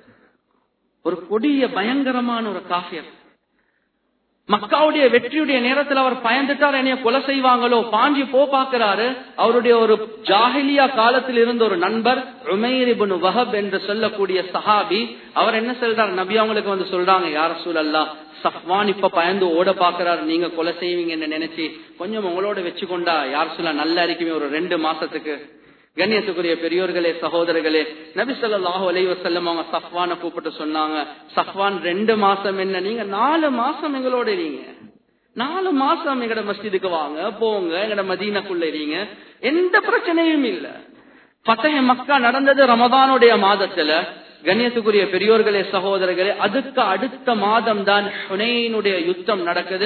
ஒரு கொடிய பயங்கரமான ஒரு காஃபியர் மக்காவுடைய வெற்றியுடைய நேரத்தில் அவர் பயந்துட்டார் என்னைய கொலை செய்வாங்களோ பாஞ்சி போ பாக்குறாரு அவருடைய ஒரு ஜாஹிலியா காலத்தில் இருந்த ஒரு நண்பர் உமைரிபுன் வஹப் என்று சொல்லக்கூடிய சஹாபி அவர் என்ன சொல்றார் நபி அவங்களுக்கு வந்து சொல்றாங்க யார சூழல்லா சஃப்வான் இப்ப பயந்து ஓட பாக்குறாரு நீங்க கொலை செய்வீங்கன்னு நினைச்சு கொஞ்சம் உங்களோட வச்சுக்கொண்டா யார் சொல்ல நல்லா இருக்குமே ஒரு ரெண்டு மாசத்துக்கு கண்ணியத்துக்குரிய பெரியோர்களே சகோதரர்களே நபி சொல்லாஹு அலைவ செல்லம் அவங்க சஃப்வான கூப்பிட்டு சொன்னாங்க சஃப்வான் ரெண்டு மாசம் என்ன நீங்க நாலு மாசம் எங்களோட இருங்க நாலு மாசம் எங்கட மஸ்ஜிதுக்கு வாங்க போங்க எங்கட மதீனக்குள்ள இருங்க எந்த பிரச்சனையும் இல்ல பத்தக மக்கா நடந்தது ரமதானுடைய மாதத்துல கண்ணியத்துக்குரிய பெரியோர்களே சகோதரர்களே அதுக்கு அடுத்த மாதம் தான் ஹுனைனுடைய யுத்தம் நடக்குது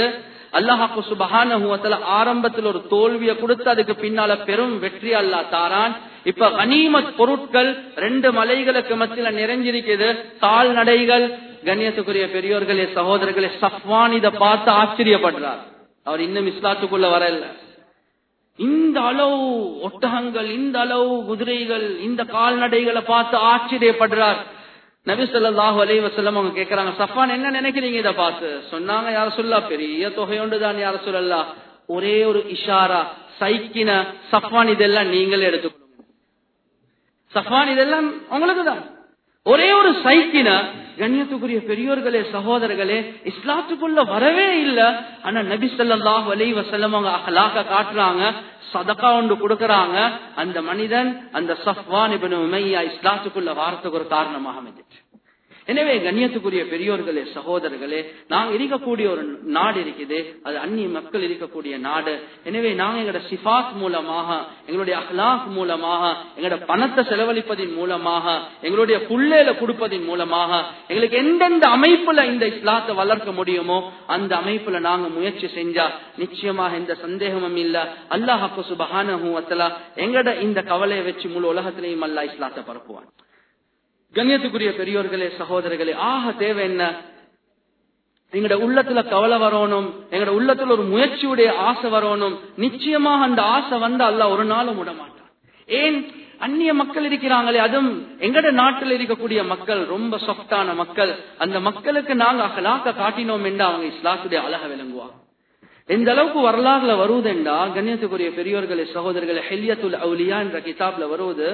அல்லாஹாக்கு சுபஹான ஆரம்பத்தில் ஒரு தோல்வியை கொடுத்து அதுக்கு பின்னால பெரும் வெற்றி அல்லா தாரான் இப்ப கனிமத் பொருட்கள் ரெண்டு மலைகளுக்கு மத்தியில நிறைஞ்சிருக்குது கால்நடைகள் கண்ணியத்துக்குரிய பெரியோர்களே சகோதரர்களே சஃப்வான் இதை பார்த்து ஆச்சரியப்படுறார் அவர் இன்னும் இஸ்லாத்துக்குள்ள வரல இந்த அளவு ஒட்டகங்கள் இந்த அளவு குதிரைகள் இந்த கால்நடைகளை பார்த்து ஆச்சரியப்படுறார் நபி சொல்லாஹு அலி வசல்லம் அவங்க கேக்குறாங்க சஃபான் என்ன நினைக்கிறீங்க இதை பார்த்து சொன்னாங்க யார சொல்லா பெரிய தொகையொண்டு தான் யார சொல்லலா ஒரே ஒரு இஷாரா சைக்கின சஃபான் இதெல்லாம் நீங்களே எடுத்துக்கணும் சஃபான் இதெல்லாம் உங்களுக்கு தான் ஒரே ஒரு சைக்கின கண்ணியத்துக்குரிய பெரியோர்களே சகோதரர்களே இஸ்லாத்துக்குள்ள வரவே இல்ல ஆனா நபி சொல்லாஹ் அலி வசல்லம் அவங்க அகலாக்க காட்டுறாங்க சதக்கா ஒன்று கொடுக்கறாங்க அந்த மனிதன் அந்த சஃப்வான் இபின் உமையா இஸ்லாத்துக்குள்ள வாரத்துக்கு ஒரு காரணமாக அமைஞ்சிட்டு எனவே கண்ணியத்துக்குரிய பெரியோர்களே சகோதரர்களே நாங்க இருக்கக்கூடிய ஒரு நாடு இருக்குது அது அந்நிய மக்கள் இருக்கக்கூடிய நாடு எனவே நாங்க எங்களோட சிஃபாத் மூலமாக எங்களுடைய அஹ்லாக் மூலமாக எங்களோட பணத்தை செலவழிப்பதின் மூலமாக எங்களுடைய புள்ளேல கொடுப்பதின் மூலமாக எங்களுக்கு எந்தெந்த அமைப்புல இந்த இஸ்லாத்தை வளர்க்க முடியுமோ அந்த அமைப்புல நாங்க முயற்சி செஞ்சா நிச்சயமாக எந்த சந்தேகமும் இல்ல அல்லாஹாக்கு சுபஹான எங்கட இந்த கவலையை வச்சு முழு உலகத்திலையும் அல்லா இஸ்லாத்தை பரப்புவான் கண்ணியத்துக்குரிய பெரியோர்களே சகோதரர்களே ஆக தேவை என்ன எங்கட உள்ளத்துல கவலை வரணும் எங்கட உள்ளத்துல ஒரு முயற்சியுடைய ஆசை வரணும் நிச்சயமாக அந்த ஆசை வந்து அல்ல ஒரு நாளும் விட மாட்டான் ஏன் அந்நிய மக்கள் இருக்கிறாங்களே அதுவும் எங்கட நாட்டில் இருக்கக்கூடிய மக்கள் ரொம்ப சொஃப்டான மக்கள் அந்த மக்களுக்கு நாங்க அகலாக்க காட்டினோம் என்று அவங்க இஸ்லாத்துடைய அழக விளங்குவாங்க எந்த அளவுக்கு வரலாறுல வருவதுண்டா கண்ணியத்துக்குரிய பெரியோர்களே சகோதரர்களே ஹெல்யத்துல் அவுலியா என்ற கிதாப்ல வருவது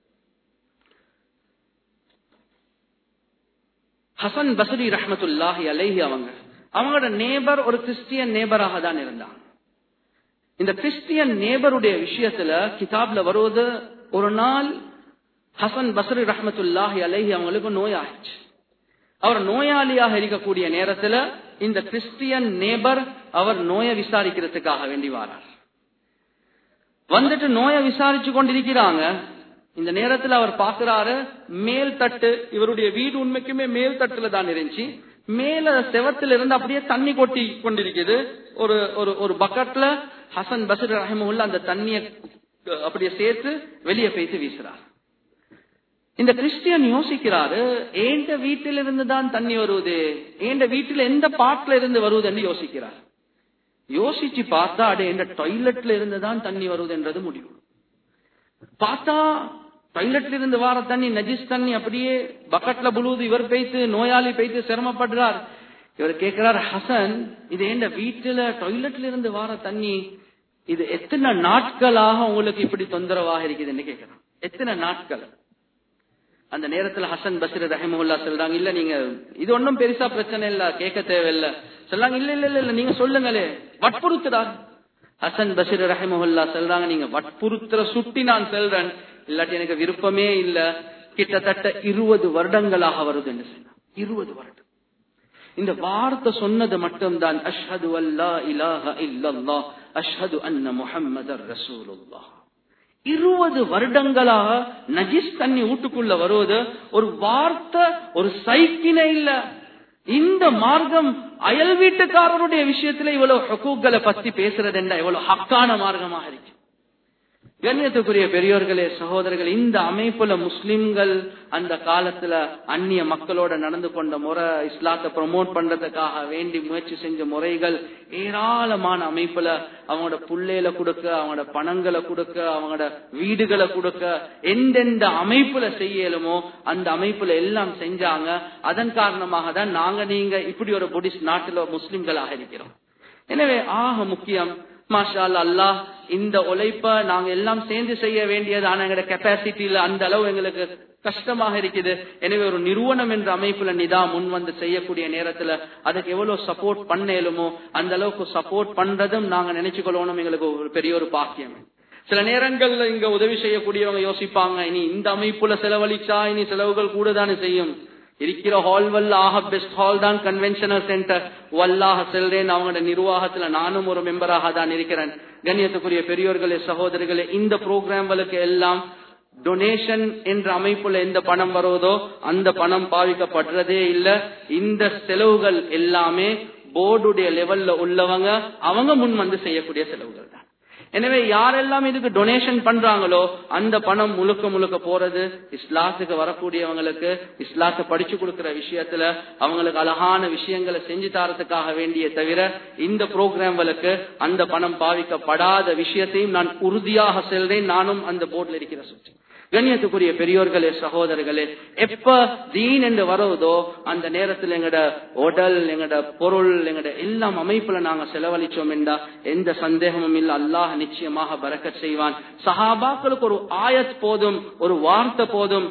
ஹசன் பசரி ரஹமத்துல்லாஹி அலைஹி அவங்க அவங்களோட நேபர் ஒரு கிறிஸ்டியன் நேபராக தான் இருந்தாங்க இந்த கிறிஸ்டியன் நேபருடைய விஷயத்துல கிதாப்ல வருவது ஒரு நாள் ஹசன் பசரி ரஹமத்துல்லாஹி அலைஹி அவங்களுக்கு நோயாயிடுச்சு அவர் நோயாளியாக இருக்கக்கூடிய நேரத்துல இந்த கிறிஸ்டியன் நேபர் அவர் நோயை விசாரிக்கிறதுக்காக வேண்டி வாரார் வந்துட்டு நோயை விசாரிச்சு கொண்டிருக்கிறாங்க இந்த நேரத்துல அவர் பாக்குறாரு மேல் தட்டு இவருடைய வீடு உண்மைக்குமே மேல் தட்டுல தான் இருந்துச்சு மேல செவத்துல இருந்து அப்படியே தண்ணி கொட்டி கொண்டிருக்குது ஒரு ஒரு ஒரு பக்கெட்ல ஹசன் பசர் ரஹமுல்ல அந்த தண்ணிய அப்படியே சேர்த்து வெளியே பேசி வீசுறார் இந்த கிறிஸ்டியன் யோசிக்கிறாரு ஏண்ட வீட்டில இருந்து தான் தண்ணி வருவது ஏண்ட வீட்டுல எந்த பாட்டுல இருந்து வருவதுன்னு யோசிக்கிறார் யோசிச்சு பார்த்தா அடே எந்த டாய்லெட்ல இருந்து தான் தண்ணி வருதுன்றது முடிவு பார்த்தா டாய்லெட்ல இருந்து வார தண்ணி நஜிஸ் தண்ணி அப்படியே பக்கெட்ல புழுது இவர் பெய்த்து நோயாளி பெய்த்து சிரமப்படுறார் இவர் கேட்கிறார் ஹசன் இது ஏண்ட வீட்டுல டாய்லெட்ல இருந்து வார தண்ணி இது எத்தனை நாட்களாக உங்களுக்கு இப்படி தொந்தரவாக இருக்குதுன்னு கேட்கிறான் எத்தனை நாட்கள் அந்த நேரத்துல ஹசன் பசீர் ரஹிமுல்லா சொல்றாங்க இல்ல நீங்க இது ஒன்னும் பெருசா பிரச்சனை இல்ல கேட்க தேவையில்ல சொல்றாங்க இல்ல இல்ல இல்ல நீங்க சொல்லுங்களே வற்புறுத்துடா ஹசன் பசீர் ரஹிமுல்லா சொல்றாங்க நீங்க வற்புறுத்துற சுட்டி நான் சொல்றேன் இல்லாட்டி எனக்கு விருப்பமே இல்ல கிட்டத்தட்ட இருபது வருடங்களாக வருது என்று சொன்னார் இருபது வருடம் இந்த வார்த்தை சொன்னது மட்டும்தான் அஷ்ஹது அல்லா இலாஹ இல்லல்லா அஷ்ஹது அன்ன முஹம்மதர் ரசூலுல்லாஹ் இருபது வருடங்களாக நஜிஸ் தண்ணி வீட்டுக்குள்ள வருவது ஒரு வார்த்தை ஒரு சைக்கினே இல்ல இந்த மார்க்கம் அயல் வீட்டுக்காரருடைய விஷயத்துல இவ்வளவு ஹக்கூக்களை பத்தி பேசுறது என்ன இவ்வளவு ஹக்கான மார்க்கமாக இருக்கு கண்ணியத்துக்குரிய பெரியோர்களே சகோதரர்கள் இந்த அமைப்புல முஸ்லிம்கள் அந்த காலத்துல அந்நிய மக்களோட நடந்து கொண்ட முறை இஸ்லாத்தை ப்ரமோட் பண்றதுக்காக வேண்டி முயற்சி செஞ்ச முறைகள் ஏராளமான அமைப்புல அவங்களோட புள்ளையில கொடுக்க அவங்களோட பணங்களை கொடுக்க அவங்களோட வீடுகளை கொடுக்க எந்தெந்த அமைப்புல செய்யலுமோ அந்த அமைப்புல எல்லாம் செஞ்சாங்க அதன் காரணமாக தான் நாங்க நீங்க இப்படி ஒரு புடிஸ்ட் நாட்டுல முஸ்லிம்களாக இருக்கிறோம் எனவே ஆக முக்கியம் மாஷா அல்லாஹ் இந்த உழைப்ப நாங்க எல்லாம் சேர்ந்து செய்ய வேண்டியது ஆனா எங்களோட கெப்பாசிட்டியில அந்த அளவு எங்களுக்கு கஷ்டமாக இருக்குது எனவே ஒரு நிறுவனம் என்ற அமைப்புல நிதா முன் வந்து செய்யக்கூடிய நேரத்துல அதுக்கு எவ்வளவு சப்போர்ட் பண்ணலுமோ அந்த அளவுக்கு சப்போர்ட் பண்றதும் நாங்க நினைச்சுக்கொள்ளணும் எங்களுக்கு ஒரு பெரிய ஒரு பாக்கியம் சில நேரங்கள்ல இங்க உதவி செய்யக்கூடியவங்க யோசிப்பாங்க இனி இந்த அமைப்புல செலவழிச்சா இனி செலவுகள் கூட தானே செய்யும் இருக்கிற ஹால் வல்ல ஆக பெஸ்ட் ஹால் தான் கன்வென்ஷனல் சென்டர் வல்லாக செல்றேன் அவங்களோட நிர்வாகத்துல நானும் ஒரு மெம்பராக தான் இருக்கிறேன் கண்ணியத்துக்குரிய பெரியோர்களே சகோதரர்களே இந்த ப்ரோக்ராம்களுக்கு எல்லாம் டொனேஷன் என்ற அமைப்புல எந்த பணம் வருவதோ அந்த பணம் பாவிக்கப்படுறதே இல்ல இந்த செலவுகள் எல்லாமே போர்டுடைய லெவல்ல உள்ளவங்க அவங்க முன் வந்து செய்யக்கூடிய செலவுகள் தான் எனவே யாரெல்லாம் இதுக்கு டொனேஷன் பண்றாங்களோ அந்த பணம் முழுக்க முழுக்க போறது இஸ்லாத்துக்கு வரக்கூடியவங்களுக்கு இஸ்லாத்தை படிச்சு கொடுக்கிற விஷயத்துல அவங்களுக்கு அழகான விஷயங்களை செஞ்சு தரத்துக்காக வேண்டிய தவிர இந்த புரோகிராம்களுக்கு அந்த பணம் பாவிக்கப்படாத விஷயத்தையும் நான் உறுதியாக செல்றேன் நானும் அந்த போர்டில் இருக்கிற சுற்றி கண்ணியத்துக்குரிய பெரியோர்களே சகோதரர்களே எப்ப தீன் என்று வருவதோ அந்த நேரத்தில் எங்கட உடல் எங்கட பொருள் எங்கட எல்லாம் அமைப்புல நாங்க செலவழிச்சோம் என்றா எந்த சந்தேகமும் இல்ல அல்லாஹ் நிச்சயமாக பறக்க செய்வான் சஹாபாக்களுக்கு ஒரு ஆயத் போதும் ஒரு வார்த்தை போதும்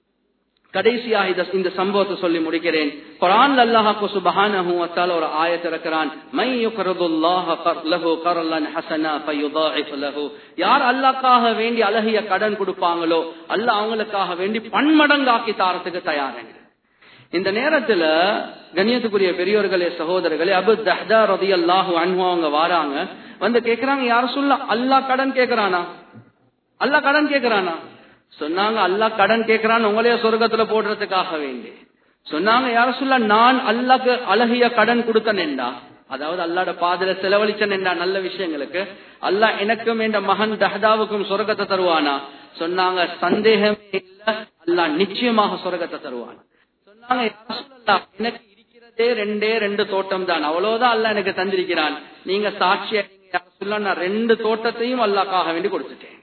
கடைசியா இத இந்த சம்பவத்தை சொல்லி முடிக்கிறேன் குரான் அல்லாஹாக்கு சுபஹானஹு வ தஆலா ஒரு ஆயத் இருக்கிறான் மை யுக்ரதுல்லாஹ லஹு கர்லன் ஹஸனா ஃபயுதாஇஃப் லஹு யார் அல்லாஹ்க்காக வேண்டி அழகிய கடன் கொடுப்பாங்களோ அல்லாஹ் அவங்களுக்காக வேண்டி பன்மடங்காக்கி தாரத்துக்கு தயாருங்க இந்த நேரத்துல கண்ணியத்துக்குரிய பெரியோர்களே சகோதரர்களே அபு தஹ்தா ரதியல்லாஹு அன்ஹு அவங்க வாராங்க வந்து கேக்குறாங்க யார் சொல்ல அல்லாஹ் கடன் கேக்குறானா அல்லாஹ் கடன் கேக்குறானா சொன்னாங்க அல்லாஹ் கடன் கேட்கிறான்னு உங்களைய சொர்க்கத்துல போடுறதுக்காக வேண்டி சொன்னாங்க யார சொல்ல நான் அல்லாக்கு அழகிய கடன் கொடுத்தனேண்டா அதாவது அல்லாட பாதையில செலவழிச்சனேண்டா நல்ல விஷயங்களுக்கு அல்லாஹ் எனக்கும் என்ற மகன் தஹதாவுக்கும் சொர்க்கத்தை தருவானா சொன்னாங்க சந்தேகமே இல்ல அல்லாஹ் நிச்சயமாக சொர்க்கத்தை தருவானா சொன்னாங்க யார சொல்லலாம் எனக்கு இருக்கிறதே ரெண்டே ரெண்டு தோட்டம் தான் அவ்வளவுதான் அல்லாஹ் எனக்கு தந்திருக்கிறான் நீங்க சாட்சியா யார சொல்ல நான் ரெண்டு தோட்டத்தையும் அல்லாக்காக வேண்டி கொடுத்துட்டேன்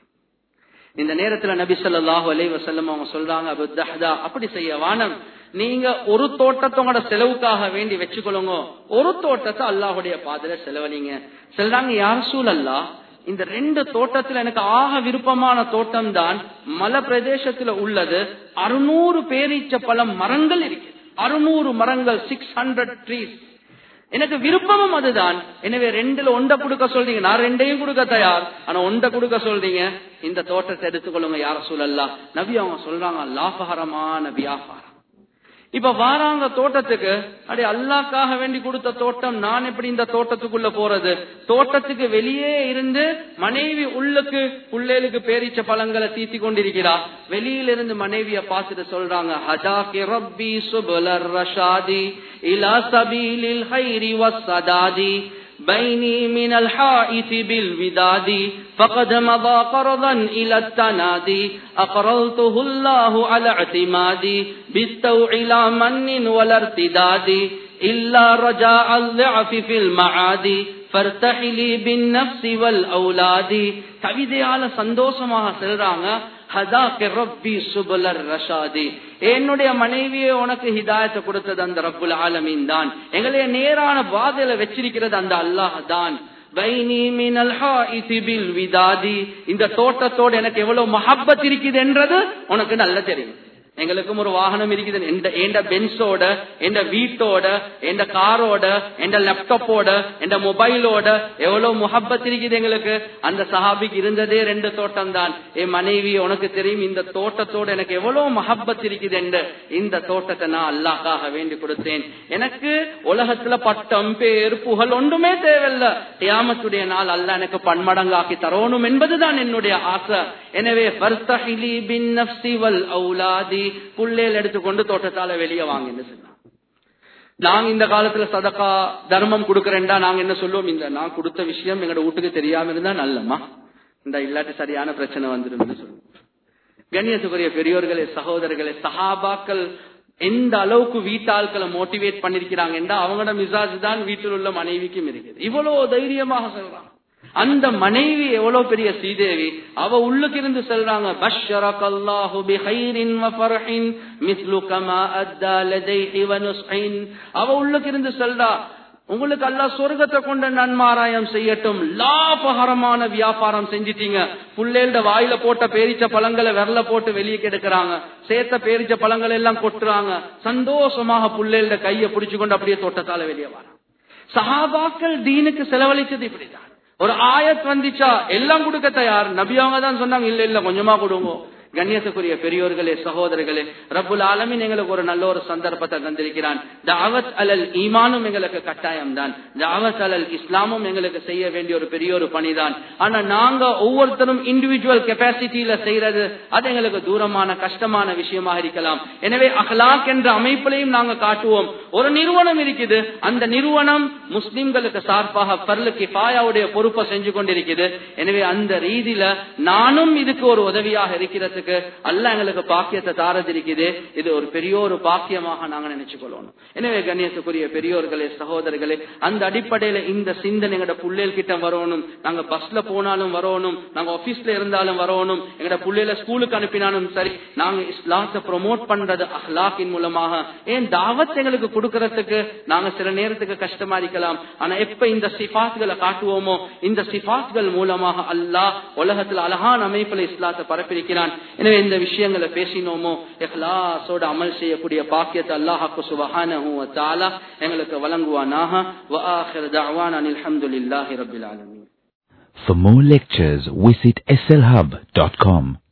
இந்த நேரத்துல நபி சொல்லாஹு அலை வசல்லம் அவங்க சொல்றாங்க அபு தஹ்தா அப்படி செய்ய வானம் நீங்க ஒரு தோட்டத்தை உங்களோட செலவுக்காக வேண்டி வச்சுக்கொள்ளுங்க ஒரு தோட்டத்தை அல்லாஹுடைய பாதையில செலவழிங்க சொல்றாங்க யார் சூழல்லா இந்த ரெண்டு தோட்டத்துல எனக்கு ஆக விருப்பமான தோட்டம் தான் மலை பிரதேசத்துல உள்ளது அறுநூறு பேரீச்ச பழம் மரங்கள் இருக்கு அறுநூறு மரங்கள் சிக்ஸ் ஹண்ட்ரட் ட்ரீஸ் எனக்கு விருப்பமும் அதுதான் எனவே ரெண்டுல ஒண்ட கொடுக்க சொல்றீங்க நான் ரெண்டையும் கொடுக்க தயார் ஆனா ஒண்ட கொடுக்க சொல்றீங்க இந்த தோட்டத்தை எடுத்துக்கொள்ளுங்க யார சூழல்லா நபி அவங்க சொல்றாங்க லாபகரமான வியாபாரம் இப்ப வாராங்க தோட்டத்துக்கு அடே அல்லாக்காக வேண்டி கொடுத்த தோட்டம் நான் எப்படி இந்த தோட்டத்துக்குள்ள போறது தோட்டத்துக்கு வெளியே இருந்து மனைவி உள்ளுக்கு புள்ளேலுக்கு பேரிச்ச பழங்களை தீத்தி கொண்டிருக்கிறா வெளியில இருந்து மனைவிய பார்த்துட்டு சொல்றாங்க ஹஜாக்கி ரப்பி சுபலர் ரஷாதி இலா சபீலில் ஹைரி வசதாதி بيني من الحائط بالوداد فقد مضى قرضا إلى التنادي أقرلته الله على اعتمادي بالتوع لا من ولا ارتداد إلا رجاء الضعف في المعادي فارتحلي بالنفس والأولاد கவிதையால சந்தோஷமாக செல்றாங்க என்னுடைய மனைவியை உனக்கு ஹிதாயத்தை கொடுத்தது அந்த ரப்புல் ஆலமீன் தான் எங்களைய நேரான பாதையில வச்சிருக்கிறது அந்த அல்லாஹ் தான் இந்த தோட்டத்தோடு எனக்கு எவ்வளவு மஹப்பத் இருக்குது என்றது உனக்கு நல்ல தெரியும் எங்களுக்கும் ஒரு வாகனம் இருக்குது எந்த பென்ஸோட எந்த வீட்டோட எந்த காரோட எந்த லேப்டாப்போட எந்த மொபைலோட எவ்வளவு முகப்பத் இருக்குது எங்களுக்கு அந்த சஹாபிக்கு இருந்ததே ரெண்டு தோட்டம் தான் என் மனைவி உனக்கு தெரியும் இந்த தோட்டத்தோட எனக்கு எவ்வளவு மஹப்பத் இருக்குது என்று இந்த தோட்டத்தை நான் அல்லாக்காக வேண்டி கொடுத்தேன் எனக்கு உலகத்துல பட்டம் பேர் புகழ் ஒன்றுமே தேவையில்ல தியாமத்துடைய நாள் அல்ல எனக்கு பன்மடங்காக்கி தரணும் என்பதுதான் என்னுடைய ஆசை எனவே புள்ளேல் எடுத்துக்கொண்டு தோட்டத்தால வெளியே வாங்கின்னு சொன்னாங்க நாங்க இந்த காலத்துல சதக்கா தர்மம் கொடுக்கறேன்டா நாங்க என்ன சொல்லுவோம் இந்த நான் கொடுத்த விஷயம் எங்களோட வீட்டுக்கு தெரியாம இருந்தா நல்லம்மா இந்த இல்லாட்டி சரியான பிரச்சனை வந்துடும் சொல்லுவோம் கண்ணியத்துக்குரிய பெரியோர்களே சகோதரர்களே சஹாபாக்கள் எந்த அளவுக்கு வீட்டாட்களை மோட்டிவேட் பண்ணிருக்கிறாங்க என்றா அவங்களோட மிசாஜ் தான் வீட்டில் உள்ள மனைவிக்கும் இருக்குது இவ்வளவு தைரியமாக சொல்றாங்க அந்த மனைவி எவ்வளவு பெரிய ஸ்ரீதேவி அவ உள்ளுக்கு இருந்து சொல்றாங்க பஷரக் அல்லாஹு பிஹைரின் வ ஃபர்ஹின் மிஸ்லு கமா அத்தா லதைஹி வ நுஸ்ஹின் அவ உள்ளுக்கு இருந்து சொல்றா உங்களுக்கு அல்லாஹ் சொர்க்கத்தை கொண்ட நன்மாராயம் செய்யட்டும் லாபகரமான வியாபாரம் செஞ்சிட்டீங்க புள்ளேல்ட வாயில போட்ட பேரிச்ச பழங்களை விரல போட்டு வெளியே கெடுக்கிறாங்க சேர்த்த பேரிச்ச பழங்கள் எல்லாம் கொட்டுறாங்க சந்தோஷமாக புள்ளேல்ட கைய பிடிச்சு கொண்டு அப்படியே தோட்டத்தால வெளியே வராங்க சஹாபாக்கள் தீனுக்கு செலவழிச்சது இப்படிதான் ஒரு ஆயத் வந்துச்சா எல்லாம் கொடுக்க தயார் நபி அவங்க தான் சொன்னாங்க இல்ல இல்ல கொஞ்சமா கொடுங்க கண்ணியத்துக்குரிய பெரியோர்களே சகோதரர்களே ரப்புல் ஆலமின் எங்களுக்கு ஒரு நல்ல ஒரு சந்தர்ப்பத்தை தந்திருக்கிறான் தாவத் அலல் ஈமானும் எங்களுக்கு கட்டாயம் தான் தாவத் அலல் இஸ்லாமும் எங்களுக்கு செய்ய வேண்டிய ஒரு பெரிய ஒரு பணிதான் ஆனா நாங்க ஒவ்வொருத்தரும் இண்டிவிஜுவல் கெப்பாசிட்டியில செய்யறது அது எங்களுக்கு தூரமான கஷ்டமான விஷயமாக இருக்கலாம் எனவே அஹ்லாக் என்ற அமைப்பிலையும் நாங்க காட்டுவோம் ஒரு நிறுவனம் இருக்குது அந்த நிறுவனம் முஸ்லிம்களுக்கு சார்பாக பர்லு கிஃபாயாவுடைய பொறுப்பை செஞ்சு கொண்டிருக்குது எனவே அந்த ரீதியில நானும் இதுக்கு ஒரு உதவியாக இருக்கிறதுக்கு அல்ல எங்களுக்கு பாக்கியத்தை தாரதிருக்குது இது ஒரு பெரிய ஒரு பாக்கியமாக நாங்க நினைச்சு கொள்ளணும் எனவே கண்ணியத்துக்குரிய பெரியோர்களே சகோதரர்களே அந்த அடிப்படையில இந்த சிந்தனை எங்கட புள்ளைகள் கிட்ட வரணும் நாங்க பஸ்ல போனாலும் வரணும் நாங்க ஆபீஸ்ல இருந்தாலும் வரணும் எங்கட புள்ளையில ஸ்கூலுக்கு அனுப்பினாலும் சரி நாங்க இஸ்லாத்தை ப்ரொமோட் பண்றது அஹ்லாக்கின் மூலமாக ஏன் தாவத் எங்களுக்கு கொடுக்கறதுக்கு நாங்க சில நேரத்துக்கு கஷ்டமா இருக்கலாம் ஆனா எப்ப இந்த சிபாத்களை காட்டுவோமோ இந்த சிபாத்கள் மூலமாக அல்லாஹ் உலகத்துல அழகான அமைப்புல இஸ்லாத்தை பரப்பிருக்கிறான் எனவே இந்த விஷயங்களை பேசினோமோ இஹ்லாஸோட அமல் செய்யக்கூடிய பாக்கியத்தை அல்லாஹாக்கு சுபஹானஹு வ தஆலா எங்களுக்கு வழங்குவானாக வ ஆகிர் தஅவானா அல்ஹம்துலில்லாஹி ரப்பில் ஆலமீன் For more lectures, visit slhub.com.